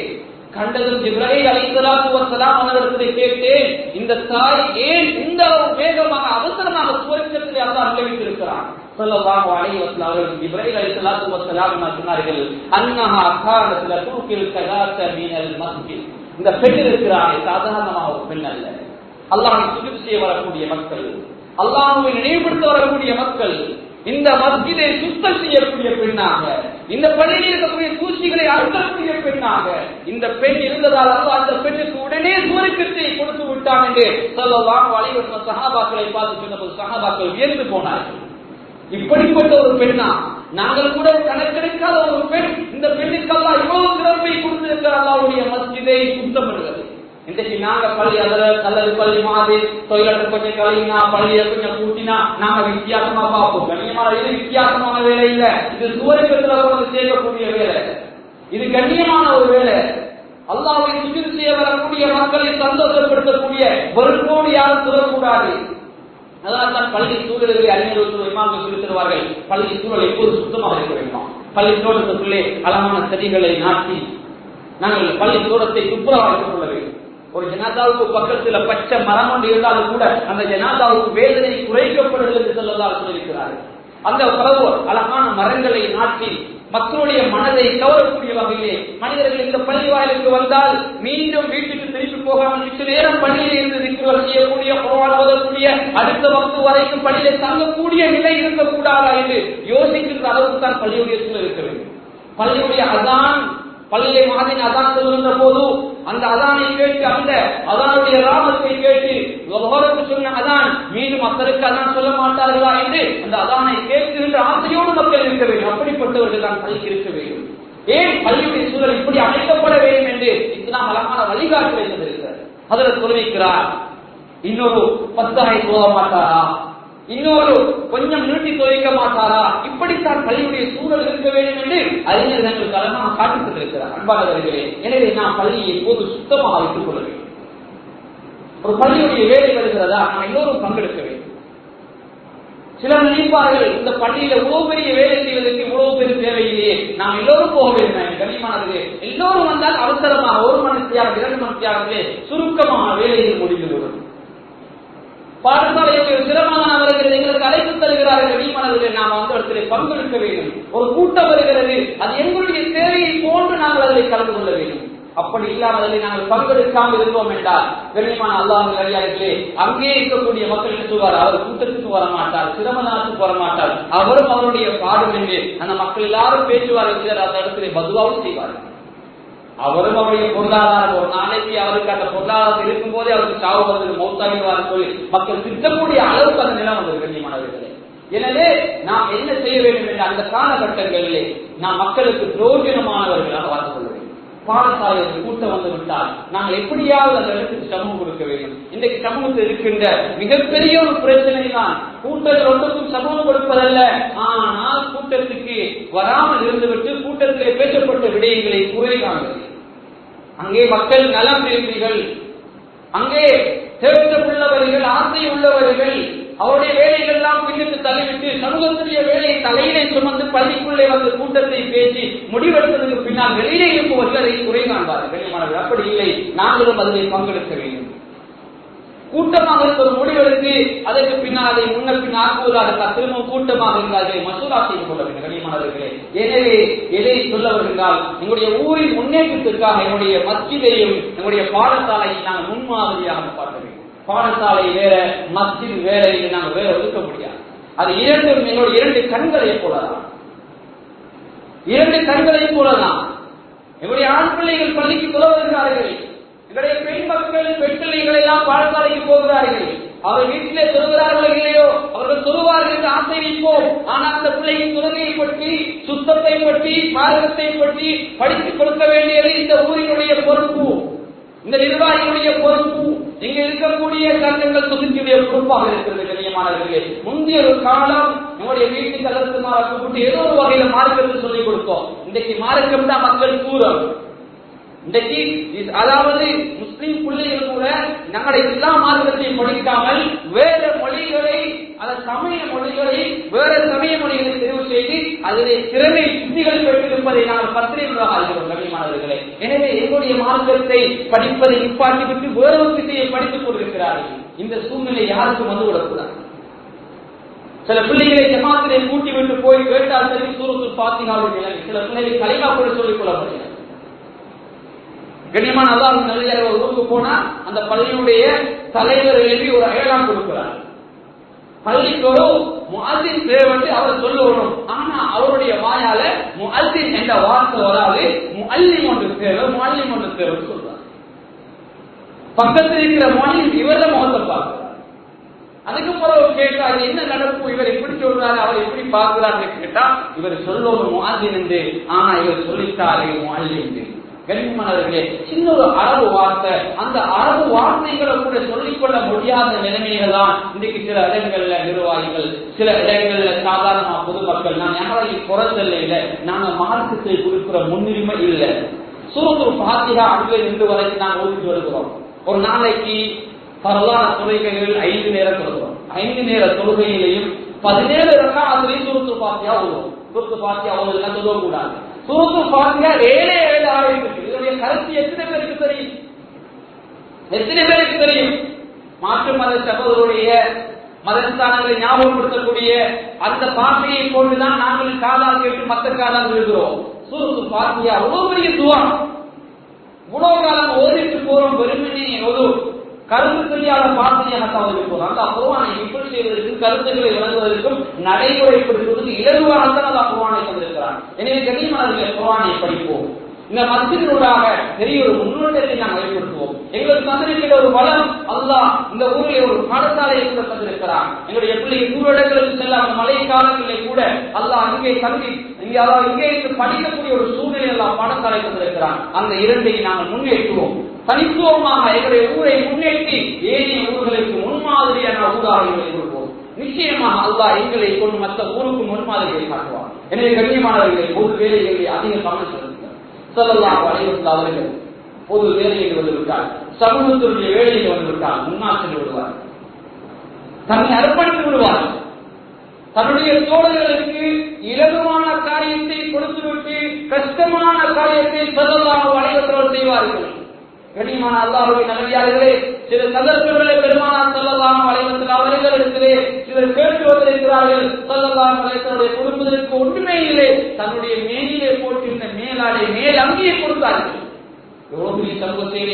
கண்டதும் இப்ராஹிம் அலைஹிஸ்ஸலாத்து வஸ்ஸலாம் அவர்களிடத்தை கேட்டேன் இந்த தாய் ஏன் இந்த அளவு வேகமாக அவசரமாக சுவர்க்கத்திலே அல்லாஹ் நுழைவித்திருக்கிறான் ஸல்லல்லாஹு அலைஹி வஸல்லம் அவர்கள் இப்ராஹிம் அலைஹிஸ்ஸலாத்து வஸ்ஸலாம் என்ன சொன்னார்கள் அன்னஹா கானத் லதூகில் கதாத மினல் மஸ்ஜித் இந்த பெண் இருக்கிறாரே சாதாரணமாக ஒரு பெண் அல்ல அல்லாஹை சுஜூத் செய்ய வரக்கூடிய மக்கள் அல்லாஹ்வை நினைவுபடுத்த வரக்கூடிய மக்கள் இந்த மஸ்ஜிதை சுத்தம் செய்யக்கூடிய பெண்ணாக இந்த பள்ளியில் இருக்கக்கூடிய தூசிகளை அழுத்தக்கூடிய பெண்ணாக இந்த பெண் இருந்ததால் அல்ல அந்த பெண்ணுக்கு உடனே சுவருக்கத்தை கொடுத்து விட்டான் என்று சொல்லலாம் வலைவசன சகாபாக்களை பார்த்து சொன்னபோது சகாபாக்கள் வியந்து போனார்கள் இப்படிப்பட்ட ஒரு பெண்ணா நாங்கள் கூட கணக்கெடுக்காத ஒரு பெண் இந்த பெண்ணுக்கெல்லாம் இவ்வளவு சிறப்பை கொடுத்திருக்கிற அல்லாவுடைய மஸ்ஜிதை சுத்தம் பண்ணுகிறது இன்றைக்கு நாங்க பள்ளி அதுல அல்லது பள்ளி மாதிரி தொழிலத்தை கொஞ்சம் கழினா பள்ளியை கொஞ்சம் கூட்டினா நாங்க வித்தியாசமா பார்ப்போம் கண்ணியமான இது வித்தியாசமான வேலை இல்ல இது சுவரிக்கத்துல கொண்டு சேர்க்கக்கூடிய வேலை இது கண்ணியமான ஒரு வேலை அல்லாவை சுஜித் செய்ய வரக்கூடிய மக்களை சந்தோஷப்படுத்தக்கூடிய வெறுப்போடு யாரும் சொல்லக்கூடாது அதனால் தான் பள்ளி சூழல்களை அறிஞர்கள் இமாம்கள் சொல்லி தருவார்கள் பள்ளி சூழல் எப்போது சுத்தமாக இருக்க வேண்டும் பள்ளி தோட்டத்துக்குள்ளே அழகான செடிகளை நாட்டி நாங்கள் பள்ளி தோட்டத்தை துப்புரவாக வைத்துக் கொள்ள வேண்டும் ஒரு ஜனாதாவுக்கு பக்கத்துல பச்சை மரம் ஒன்று இருந்தாலும் கூட அந்த ஜனாதாவுக்கு வேதனை குறைக்கப்படுகிறது என்று சொல்லலாம் சொல்லியிருக்கிறார்கள் அந்த பரவு அழகான மரங்களை நாட்டி மக்களுடைய மனதை கவரக்கூடிய வகையிலே மனிதர்கள் இந்த பள்ளி வாயிலுக்கு வந்தால் மீண்டும் வீட்டுக்கு திருப்பி போகாமல் சிறு நேரம் பள்ளியில் இருந்து நிற்கிறவர் செய்யக்கூடிய குரவான் ஓதக்கூடிய அடுத்த வகுப்பு வரைக்கும் பள்ளியில தங்கக்கூடிய நிலை இருக்கக்கூடாதா என்று யோசிக்கின்ற அளவுக்கு தான் பள்ளியுடைய சூழல் இருக்க வேண்டும் பள்ளியுடைய அதான் பள்ளியை மாதின் அதான் சொல்லுகின்ற போது அந்த அதானை கேட்டு அந்த அதானுடைய ராமத்தை கேட்டு லோகருக்கு சொன்ன அதான் மீண்டும் அத்தருக்கு அதான் சொல்ல மாட்டார்களா என்று அந்த அதானை கேட்கின்ற ஆசையோடு மக்கள் இருக்க வேண்டும் அப்படிப்பட்டவர்கள் தான் பள்ளிக்கு இருக்க வேண்டும் ஏன் பள்ளியுடைய சூழல் இப்படி அமைக்கப்பட வேண்டும் என்று இஸ்லாம் அழகான வழிகாட்டு வைத்திருக்கிறார் அதில் சொல்லிக்கிறார் இன்னொரு பத்தாய் போக மாட்டாரா இன்னொரு கொஞ்சம் நீட்டி துவைக்க மாட்டாரா இப்படித்தான் பள்ளியுடைய சூழல் இருக்க வேண்டும் என்று அறிஞர் எங்களுக்கு அழகாக காட்டித் தந்திருக்கிறார் அன்பானவர்களே எனவே நாம் பள்ளியை எப்போது சுத்தமாக வைத்துக் கொள்ள வேண்டும் ஒரு பள்ளியுடைய வேலை வருகிறதா நாம் எல்லோரும் பங்கெடுக்க வேண்டும் சிலர் நினைப்பார்கள் இந்த பள்ளியில இவ்வளவு பெரிய வேலை செய்வதற்கு இவ்வளவு பெரிய தேவையில்லையே நாம் எல்லோரும் போக வேண்டும் கனிமானது எல்லோரும் வந்தால் அவசரமாக ஒரு மணி தியாகம் இரண்டு மணி தியாகத்திலே சுருக்கமாக வேலையில் முடிந்துவிடும் பாடசாலையுடைய சிரமமான அவர்கள் எங்களுக்கு அழைப்பு தருகிறார்கள் கனிமானவர்கள் நாம் அந்த இடத்திலே பங்கெடுக்க வேண்டும் ஒரு கூட்டம் வருகிறது அது எங்களுடைய தேவையை போன்று நாங்கள் அதில் கலந்து கொள்ள வேண்டும் அப்படி இல்லாமல் அதில் நாங்கள் பங்கெடுக்காமல் இருந்தோம் என்றால் கண்ணியமான அல்லாஹ் அடியார்களே அங்கே இருக்கக்கூடிய மக்கள் என்ன சொல்வார் அவர் கூட்டத்துக்கு வர மாட்டார் சிரமதானத்துக்கு வர மாட்டார் அவரும் அவருடைய பாடும் என்று அந்த மக்கள் எல்லாரும் பேச்சுவார்கள் சிலர் அந்த இடத்திலே பதுவாவும் செய்வார்கள் அவரும் அவருடைய பொருளாதாரம் ஒரு நாளைக்கு அவருக்கு அந்த பொருளாதாரம் இருக்கும் போதே அவருக்கு சாவு வருவது மௌத்தாகிவார் சொல்லி மக்கள் திட்டக்கூடிய அளவுக்கு அந்த நிலம் வந்தது கண்ணியமானவர்களே எனவே நாம் என்ன செய்ய வேண்டும் என்ற அந்த காலகட்டங்களிலே நாம் மக்களுக்கு பிரயோஜனமானவர்களாக வாழ்ந்து கொள்ள வேண்டும் பாடசாலையில் கூட்டம் வந்து விட்டால் நாங்கள் எப்படியாவது அந்த இடத்துக்கு சமூகம் கொடுக்க வேண்டும் இன்றைக்கு சமூகத்தில் இருக்கின்ற மிகப்பெரிய ஒரு பிரச்சனை தான் கூட்டத்தில் ஒன்றுக்கும் சமூகம் கொடுப்பதல்ல ஆனால் கூட்டத்துக்கு வராமல் இருந்துவிட்டு கூட்டத்திலே பேசப்பட்ட விடயங்களை குறை காண்கிறது அங்கே மக்கள் நலம் விரும்பிகள் அங்கே தேர்தல் உள்ளவர்கள் ஆசை உள்ளவர்கள் அவருடைய வேலைகள் எல்லாம் பின்னுக்கு தள்ளிவிட்டு சமூகத்துடைய வேலையை தலையிலே சுமந்து பள்ளிக்குள்ளே வந்து கூட்டத்தை பேசி முடிவெடுத்ததுக்கு பின்னால் வெளியிலே இருப்பவர்கள் அதை குறை காண்பார்கள் கண்ணியமானவர்கள் அப்படி இல்லை நாங்களும் அதில் பங்கெடுக்க வேண்டும் கூட்டமாக இருக்க ஒரு முடிவெடுத்து அதற்கு பின்னால் அதை முன்ன பின் ஆக்குவதாக திரும்ப கூட்டமாக இருந்தார்கள் மசூரா செய்து கொள்ள வேண்டும் கண்ணியமானவர்களே எனவே எதை சொல்ல வருகின்றால் எங்களுடைய ஊரின் முன்னேற்றத்திற்காக எங்களுடைய மஸ்ஜிதையும் எங்களுடைய பாடசாலையை நாங்கள் முன்மாதிரியாக பார்க்க வேண்டும் பாடசாலை வேற மஸ்ஜித் வேற இது நாங்கள் வேற ஒதுக்க முடியாது அது இரண்டும் எங்களுடைய இரண்டு கண்களை போலதான் இரண்டு கண்களை போலதான் எங்களுடைய ஆண் பிள்ளைகள் பள்ளிக்கு புல வருகிறார்கள் எங்களுடைய பெண் மக்கள் பெண் பிள்ளைகள் எல்லாம் பாடசாலைக்கு போகிறார்கள் அவர் வீட்டிலே சொல்கிறார்களோ இல்லையோ அவர்கள் சொல்லுவார்கள் என்று ஆசை வைப்போம் ஆனால் அந்த பிள்ளையின் தொழுகையை பற்றி சுத்தத்தை பற்றி பாரதத்தை பற்றி படித்துக் கொடுக்க வேண்டியது இந்த ஊரினுடைய பொறுப்பு இந்த நிர்வாகிகளுடைய பொறுப்பு இங்க இருக்கக்கூடிய சங்கங்கள் தொகுதியுடைய பொறுப்பாக இருக்கிறது கண்ணியமானவர்களே முந்தைய ஒரு காலம் நம்முடைய வீட்டுக்கு அதற்கு கூப்பிட்டு ஏதோ ஒரு வகையில மார்க்கத்தை சொல்லிக் கொடுத்தோம் இன்றைக்கு மார்க்கம் தான் மக்கள் கூறும் இன்றைக்கு இது- அதாவது முஸ்லிம் பிள்ளைகள் கூட நம்முடைய எல்லா மார்க்கத்தை படிக்காமல் வேற மொழிகளை அந்த சமய மொழிகளை வேற சமய மொழிகளை தெரிவு செய்து அதிலே திறமை சுத்திகள் பெற்றிருப்பதை நாங்கள் பத்திரிகைகளாக அறிகிறோம் கண்ணியமானவர்களே எனவே எங்களுடைய மார்க்கத்தை படிப்பதை நிப்பாட்டிவிட்டு வேறொரு திசையை படித்துக் கொண்டிருக்கிறார்கள் இந்த சூழ்நிலை யாருக்கும் வந்துவிடக்கூடாது சில பிள்ளைகளை ஜமாத்திலே கூட்டி விட்டு போய் கேட்டால் சரி சூரத்தில் பாத்தினாவுடைய நிலைமை சில பிள்ளைகளை கலிமா கூட சொல்லிக் கொள்ள முடியாது கண்ணியமான அல்லாஹ் நல்ல ஒரு ஊருக்கு போனா அந்த பள்ளியுடைய தலைவர் எழுதி ஒரு அயலாம் கொடுக்கிறார் பள்ளிக்கு ஒரு முஅத்தின் தேவன் அவர் சொல்லணும் ஆனா அவருடைய வாயால முஅத்தின் என்ற வார்த்தை வராது முஅல்லிம் ஒன்று தேவை முஅல்லிம் ஒன்று தேவை சொல்றார் பக்கத்தில் இருக்கிற மொழி இவர முகத்தை பார்க்கிறார் அதுக்கு பிறகு கேட்டா இது என்ன நடக்கும் இவர் எப்படி சொல்றாரு அவர் எப்படி பார்க்கிறாரு கேட்டா இவர் சொல்லணும் முஅத்தின் என்று ஆனா இவர் சொல்லிட்டாரே முஅல்லிம் என்று கண்ணியமானவர்களே சின்ன ஒரு அரபு வார்த்தை அந்த அரபு வார்த்தைகளை கூட சொல்லிக்கொள்ள முடியாத நிலைமைகள் தான் இன்றைக்கு சில இடங்கள்ல நிர்வாகிகள் சில இடங்கள்ல சாதாரண பொதுமக்கள் நான் யாரையும் குறைச்சல இல்லை நாங்க மார்க்கத்தை கொடுக்கிற முன்னுரிமை இல்லை சூரத்துரு பாத்திகா அங்கே இன்று வரைக்கும் நாங்கள் ஓதிட்டு வருகிறோம் ஒரு நாளைக்கு பரவான தொழுகைகள் ஐந்து நேரம் தொழுகிறோம் ஐந்து நேர தொழுகையிலையும் பதினேழு ரக்கா அதுலேயும் சூரத்து பாத்தியா ஓதுவோம் சூரத்து பாத்தியா ஓதுலாம் சொல்லக்கூடாது சூரத்து பாத்தியா ஏழே ஏழு ஆரம்பிச்சு இதனுடைய கருத்து எத்தனை பேருக்கு தெரியும் எத்தனை பேருக்கு தெரியும் மாற்று மத சகோதரருடைய மதஸ்தானங்களை ஞாபகப்படுத்தக்கூடிய அந்த பாசையை கொண்டுதான் நாங்கள் காதால் கேட்டு மத்த காதால் எழுதுகிறோம் சூரத்து பாத்தியா அவ்வளவு பெரிய துவா இவ்வளவு காலம் ஓதிட்டு போறோம் வெறுமனே ஒரு கருத்து தெரியாத பாசனையாக ஓதி போறோம் அந்த அப்புறவானை இப்படி செய்வதற்கு கருத்துக்களை வழங்குவதற்கும் நடைமுறைப்படுத்துவதற்கு இலகுவாகத்தான் அந்த அப்புறவானை தந்திருக்கிறான் எனவே கண்ணியமானவர்கள் குரானை படிப்போம் இந்த மத்தினூடாக பெரிய ஒரு முன்னோட்டத்தை நாம் ஏற்படுத்துவோம் எங்களுக்கு தந்திருக்கிற ஒரு வளம் அல்லாஹ் இந்த ஊரில் ஒரு பாடசாலையை கூட தந்திருக்கிறான் எங்களுடைய பிள்ளைகள் நூறு இடங்களுக்கு செல்ல அந்த மழை காலங்களிலே கூட அல்லாஹ் அங்கே தங்கி இங்கே அதாவது இங்கே இருந்து படிக்கக்கூடிய ஒரு சூழ்நிலை எல்லாம் பாடசாலை தந்திருக்கிறான் அந்த இரண்டை நாங்கள் முன்னேற்றுவோம் தனித்துவமாக எங்களுடைய ஊரை முன்னேற்றி ஏனைய ஊர்களுக்கு முன்மாதிரியான ஊராக எங்களை கொடுப்போம் நிச்சயமாக அல்லாஹ் எங்களை கொண்டு மற்ற ஊருக்கு முன்மாதிரியை காட்டுவார் எனவே கண்ணியமானவர்களை பொது வேலைகளை அதிக கவனம் செலுத்துங்கள் சொல்லலாம் அனைவரும் அவர்கள் பொது வேலையில் வந்து விட்டால் சமூகத்தினுடைய வேலையில் வந்து விட்டால் முன்னால் சென்று விடுவார் தன்னை அர்ப்பணித்து விடுவார் தன்னுடைய தோழர்களுக்கு இலகுவான காரியத்தை கொடுத்துவிட்டு கஷ்டமான காரியத்தை சொல்லலாம் அனைவர்கள் செய்வார்கள் கனிமான அல்லாஹுவின் நல்லடியார்களே சில சந்தர்ப்பங்களில் பெருமானார் சொல்லலாம் அலைவத்தில் அவர்களிடத்திலே சிலர் கேட்டு வந்திருக்கிறார்கள் சொல்லலாம் அலைவனுடைய குடும்பத்திற்கு ஒன்றுமே இல்லை தன்னுடைய மேலிலே போட்டிருந்த மேலாடை மேல் அங்கேயே கொடுத்தார்கள் எவ்வளவு பெரிய சமூக சேவை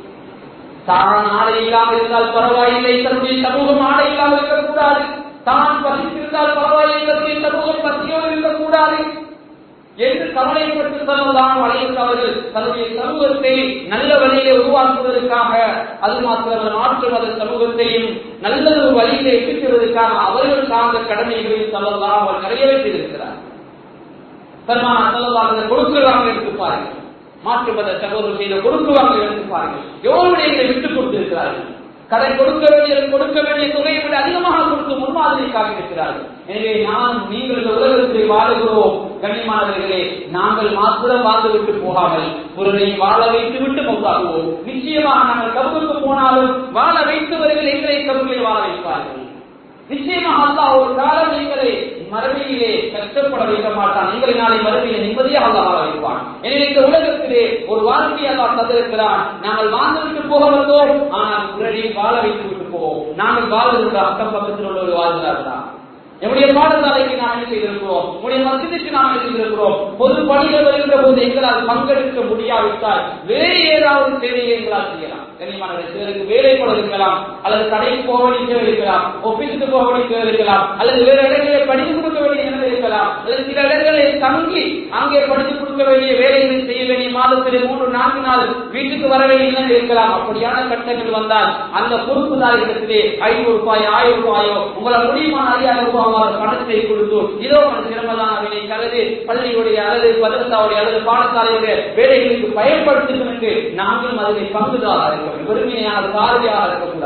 தான் ஆடை இல்லாமல் இருந்தால் பரவாயில்லை தன்னுடைய சமூகம் ஆடை இல்லாமல் இருக்கக்கூடாது தான் பசித்திருந்தால் பரவாயில்லை தன்னுடைய சமூகம் பசியோடு இருக்கக்கூடாது என்று கவலைப்பட்டு சொல்லலாம் வளையல் அவர்கள் தன்னுடைய சமூகத்தை நல்ல வழியிலே உருவாக்குவதற்காக அது மாத்திரமல்ல மாற்று மத சமூகத்தையும் நல்ல ஒரு வழியிலே எட்டிக்கிறதுக்காக அவர்கள் சார்ந்த கடமைகளையும் சொல்லலாம் அவர் நிறையவே செய்திருக்கிறார் பெருமானா சொல்லலாம் கொடுக்குறாங்க எடுத்து பாருங்கள் மாற்று மத சகோதரர் செய்த கொடுக்குவாங்க எடுத்து பாருங்கள் எவ்வளவு விடயங்களை விட்டுக் கொடுத்திருக்கிறார்கள் கடை கொடுக்க வேண்டிய கொடுக்க வேண்டிய தொகையை விட அதிகமாக கொடுத்து முன்மாதிரி காட்டியிருக்கிறார்கள் எனவே நாம் நீங்கள் இந்த உலகத்தில் வாழுகிறோம் கண்ணியமானவர்களே நாங்கள் மாத்திரம் வாழ்ந்து விட்டு போகாமல் ஒருவரை வாழ வைத்து விட்டு மௌத்தாகுவோம் நிச்சயமாக நாங்கள் கபருக்கு போனாலும் வாழ வைத்தவர்கள் எங்களை கபரில் வாழ வைப்பார்கள் நிச்சயமாக அல்லாஹ் ஒரு காலம் எங்களை மறுமையிலே கஷ்டப்பட வைக்க மாட்டான் எங்களை நாளை மறுமையிலே நிம்மதியாக அல்லாஹ் வாழ வைப்பான் எனவே இந்த உலகத்திலே ஒரு வாழ்க்கையை அல்லாஹ் தந்திருக்கிறான் நாங்கள் வாழ்ந்து விட்டு போக வந்தோம் ஆனால் உடனே வாழ வைத்து விட்டு போவோம் நாங்கள் வாழ்வதற்கு அக்கம் பக்கத்தில் உள்ளவர் வாழ்கிறார்களா நம்முடைய பாடசாலைக்கு நாம் என்ன செய்திருக்கிறோம் நம்முடைய மசிதிக்கு நாம் என்ன செய்திருக்கிறோம் பொது பணிகள் வருகின்ற போது எங்களால் பங்கெடுக்க முடியாவிட்டால் வேறு ஏதாவது சேவையை எங்களால் செய்யலாம் கண்ணியமானவர்களே, சிலருக்கு வேலை கூட இருக்கலாம் அல்லது கடைக்கு போக வேண்டிய தேவை இருக்கலாம் ஒப்பிட்டு போக வேண்டிய தேவை இருக்கலாம் அல்லது வேறு இடங்களில் படித்து கொடுக்க வேண்டிய நிலைமை இருக்கலாம் அல்லது சில இடங்களில் தங்கி அங்கே படித்து கொடுக்க வேண்டிய வேலைகளை செய்ய வேண்டிய மாதத்திலே மூன்று நான்கு நாள் வீட்டுக்கு வர வேண்டிய நிலைமை இருக்கலாம் அப்படியான கட்டங்கள் வந்தால் அந்த பொறுப்புதாரிடத்திலே ஐநூறு ரூபாய் ஆயிரம் ரூபாயோ உங்களை முடியுமான ஐயாயிரம் ரூபாய் பணத்தை கொடுத்து இதோ ஒரு சிரமதான வினை கருது பள்ளியுடைய அல்லது பதத்தாவுடைய அல்லது பாடசாலையுடைய வேலைகளுக்கு பயன்படுத்தும் என்று நாங்களும் அதில் பங்குதாராக இருக்க வேண்டும் வெறுமையான பார்வையாக இருக்கக்கூடாது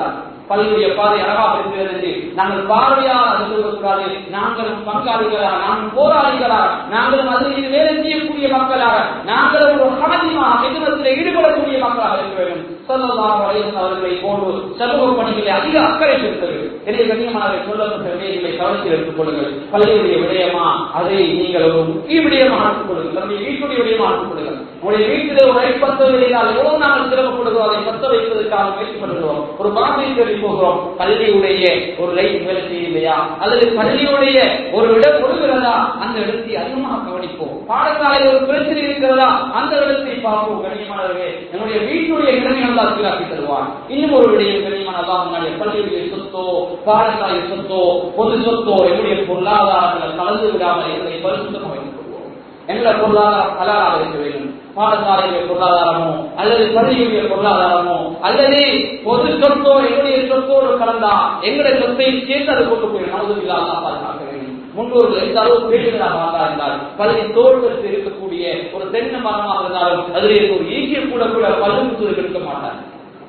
பள்ளியுடைய பாதை அழகாக இருக்கிறது என்று நாங்கள் பார்வையால் அது சொல்லக்கூடாது நாங்களும் பங்காளிகளாக நாங்களும் போராளிகளாக நாங்களும் அதில் வேலை செய்யக்கூடிய மக்களாக நாங்களும் ஒரு சமதிமாக எதிர்த்தில் ஈடுபடக்கூடிய மக்களாக இருக்க வேண்டும் சொல்லலாம் அவர்களை போன்று சமூக பணிகளை அதிக அக்கறை செலுத்தது எனவே கண்ணியமாக சொல்லப்பட்ட விடயங்களை கவனத்தில் எடுத்துக் கொள்ளுங்கள் பள்ளியுடைய விடயமா அதை நீங்கள் ஒரு முக்கிய விடயமாக எடுத்துக் கொள்ளுங்கள் நம்முடைய வீட்டுடைய விடயமாக எடுத்துக் கொள்ளுங்கள் உங்களுடைய வீட்டில் ஒரு லைட் பத்த விடையால் எவ்வளவு நாங்கள் சிரமப்படுகிறோம் அதை பத்த வைப்பதற்காக முயற்சி பண்ணுகிறோம் ஒரு பாம்பை தேடி போகிறோம் பள்ளியுடைய ஒரு லைட் வேலை செய்யலையா அல்லது பள்ளியுடைய ஒரு இடம் ஒழுகிறதா அந்த இடத்தை அதிகமாக கவனிப்போம் பாடசாலையில் ஒரு பிரச்சனை இருக்கிறதா அந்த இடத்தை பார்ப்போம் கண்ணியமானவர்களே நம்முடைய வீட்டுடைய நிலைமை நல்லா சீராக்கி தருவான் இன்னும் ஒரு விடயம் கண்ணியமான நம்முடைய பள்ளியுடைய சொத்தோ பாடசாலை சொத்தோ பொது சொத்தோ என்னுடைய பொருளாதாரங்களை கலந்து விடாமல் எங்களை பரிசுத்தமாக வைத்துக் கொள்வோம் எங்களை பொருளாதாரம் கலாராக இருக்க வேண்டும் பாடசாலையுடைய பொருளாதாரமோ அல்லது பள்ளியுடைய பொருளாதாரமோ அல்லது பொது சொத்தோ என்னுடைய சொத்தோடு கலந்தா எங்களுடைய சொத்தை சேர்த்து அது கொண்டு போய் நமது இல்லாத பாதுகாக்க வேண்டும் முன்னோர்கள் எந்த அளவு பேசுகிறார் வாழ்ந்தா இருந்தால் பள்ளி தோட்டத்தில் இருக்கக்கூடிய ஒரு தென்னை மரமாக இருந்தாலும் அதில் ஒரு ஈக்கிய கூட கூட பல்லு இருக்க மாட்டார்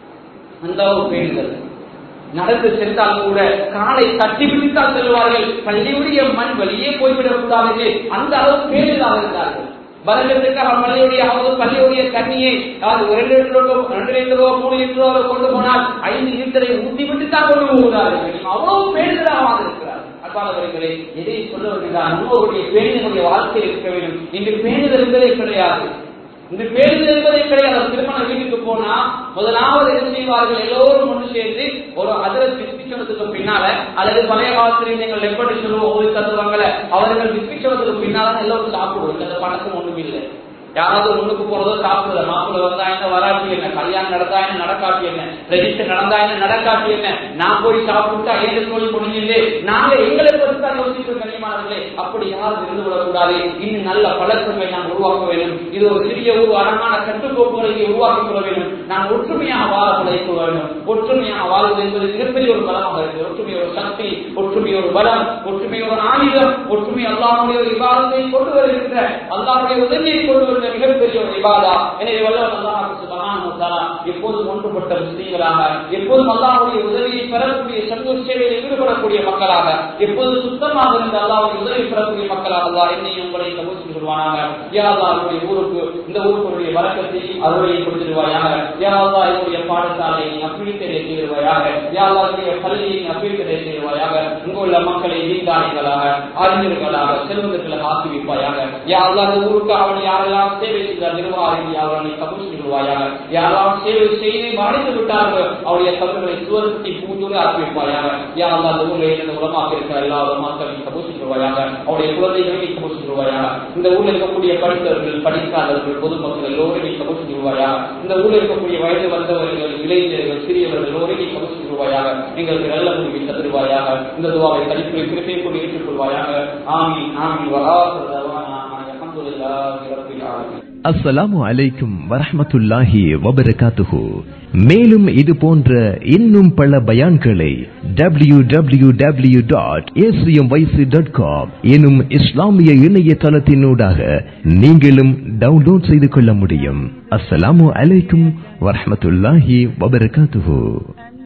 அந்த அளவு பேசுகிறது நடந்து சென்றால் கூட காலை தட்டி பிடித்தால் செல்வார்கள் பள்ளியுடைய மண் வெளியே போய்விடக் கூடாது அந்த அளவு பேருதாக இருந்தார்கள் பலகத்துக்காக பள்ளியுடைய அவது பள்ளியுடைய தண்ணியை அதாவது இரண்டு லிட்டரோ ரெண்டு லிட்டரோ மூணு லிட்டரோ கொண்டு போனால் ஐந்து லிட்டரை ஊற்றி விட்டு தான் கொண்டு போகிறார்கள் அவ்வளவு பேருதாக இருக்கிறார் அன்பானவர்களே எதை சொல்ல வருகிறார் நம்மளுடைய பேணினுடைய வாழ்க்கை இருக்க வேண்டும் இன்று பேணுதல் என்பதே கிடையாது இந்த பேருதல் என்பதே கிடையாது திருமண வீட்டுக்கு போனா முதலாவது என்ன செய்வார்கள் எல்லோரும் ஒன்று சேர்ந்து ஒரு அதிர பிஸ்பிச்சனத்துக்கு பின்னால அல்லது பழைய காலத்தில் நீங்கள் எப்படி சொல்லுவோம் ஓய் தத்துவாங்கள அவர்கள் பிஸ்பிச்சனத்துக்கு பின்னால எல்லோரும் சாப்பிடுவோம் இந்த பழக்கம் ஒண்ணும் இல்லை யாராவது முன்னுக்கு போறதோ சாப்பிடுறது மாப்பிள்ள வந்தா என்ன வராட்டி என்ன கல்யாணம் நடந்தா என்ன நடக்காட்டி என்ன ரெஜிஸ்டர் நடந்தா என்ன நடக்காட்டி என்ன நான் போய் சாப்பிட்டா ஏழு தொழில் முடிஞ்சது நாங்க எங்களை பற்றி தான் யோசிக்கிறோம் கண்ணியமானவர்களே அப்படி யாரும் இருந்து விடக்கூடாது இன்னும் நல்ல பழக்கங்களை நாம் உருவாக்க வேண்டும் இது ஒரு சிறிய ஒரு அழகான கட்டுக்கோப்புகளை உருவாக்கிக் கொள்ள வேண்டும் நாம் ஒற்றுமையாக வாழ பழகிக் கொள்ள வேண்டும் ஒற்றுமையாக வாழ்வது என்பது மிகப்பெரிய ஒரு பலமாக இருக்கு ஒற்றுமை ஒரு சக்தி ஒற்றுமை ஒரு பலம் ஒற்றுமை ஒரு ஆயுதம் ஒற்றுமை அல்லாவுடைய ஒரு விவாதத்தை கொண்டு வருகின்ற அல்லாவுடைய உதவியை கொண்டு வருகிற மிகப்பெரிய ஒரு விவாதா எனவே வல்லவன் அல்லாஹ் சுபஹானஹு எப்போதும் ஒன்றுபட்ட முஸ்லீம்களாக எப்போதும் அல்லாஹ்வுடைய உதவியை பெறக்கூடிய சந்தோஷ சேவையில் ஈடுபடக்கூடிய மக்களாக எப்போது சுத்தமாக இருந்த அல்லாஹ்வுடைய உதவி பெறக்கூடிய மக்களாக அல்லாஹ் என்னையும் உங்களை கபூசி சொல்வானாக யா அல்லாஹ் என்னுடைய ஊருக்கு இந்த ஊருக்குடைய வழக்கத்தையும் அருளையும் கொடுத்துருவாயாக யா அல்லாஹ் என்னுடைய பாடசாலையை அப்பிடித்தரை செய்திருவாயாக யா அல்லாஹ் என்னுடைய பள்ளியை அப்பிடித்தரை செய்திருவாயாக இங்குள்ள மக்களை நீண்டாளிகளாக அறிஞர்களாக செல்வந்தர்களாக ஆக்கி வைப்பாயாக யா அல்லாஹ் இந்த ஊருக்கு அவன் யாரெல்லாம் சேவை செய்த நிர்வாகி அவர்களை கபூசி சொல்வாயாக யாரெல்லாம் சேவை செய்து மறைத்து விட்டார்கள் அவருடைய கபர்களை சுவரத்தை பூந்தூர் ஆக்கி வைப்பாயாக யா அல்லாஹ் இந்த ஊரில் இருந்த உலமாக இருக்கிற எல்லா உலமாக்களையும் கபூசி சொல்வாயாக அவருடைய குழந்தைகளை கபூசி சொல்வாயாக இந்த ஊரில் இருக்கக்கூடிய படித்தவர்கள் படிக்காதவர்கள் பொதுமக்கள் எல்லோரும் நீ கபூசி சொல்வாயாக இந்த ஊரில் இருக்கக்கூடிய வயது வந்தவர்கள் இளைஞர்கள் சிறியவர்கள் எல்லோரும் நீ கபூசி சொல்வாயாக எங்களுக்கு நல்ல முடிவை தருவாயாக இந்த துவாவை தனிப்புரை திருப்பி கொண்டு ஏற்றுக்கொள்வாயாக ஆமீன் ஆமீன் வராசரவானா அல்ஹம்துலில்லாஹி ரப்பில் ஆலமீன் அஸ்ஸலாமு அலைக்கும் வரஹ்மத்துல்லாஹி வபரகாத்துஹு மேலும் இது போன்ற இன்னும் பல பயான்களை W W W dot dot com எனும் இஸ்லாமிய இணையதளத்தினூடாக நீங்களும் டவுன்லோட் செய்து கொள்ள முடியும் அஸ்ஸலாமு அலைக்கும் வரஹ்மத்துல்லாஹி வபரகாத்துஹு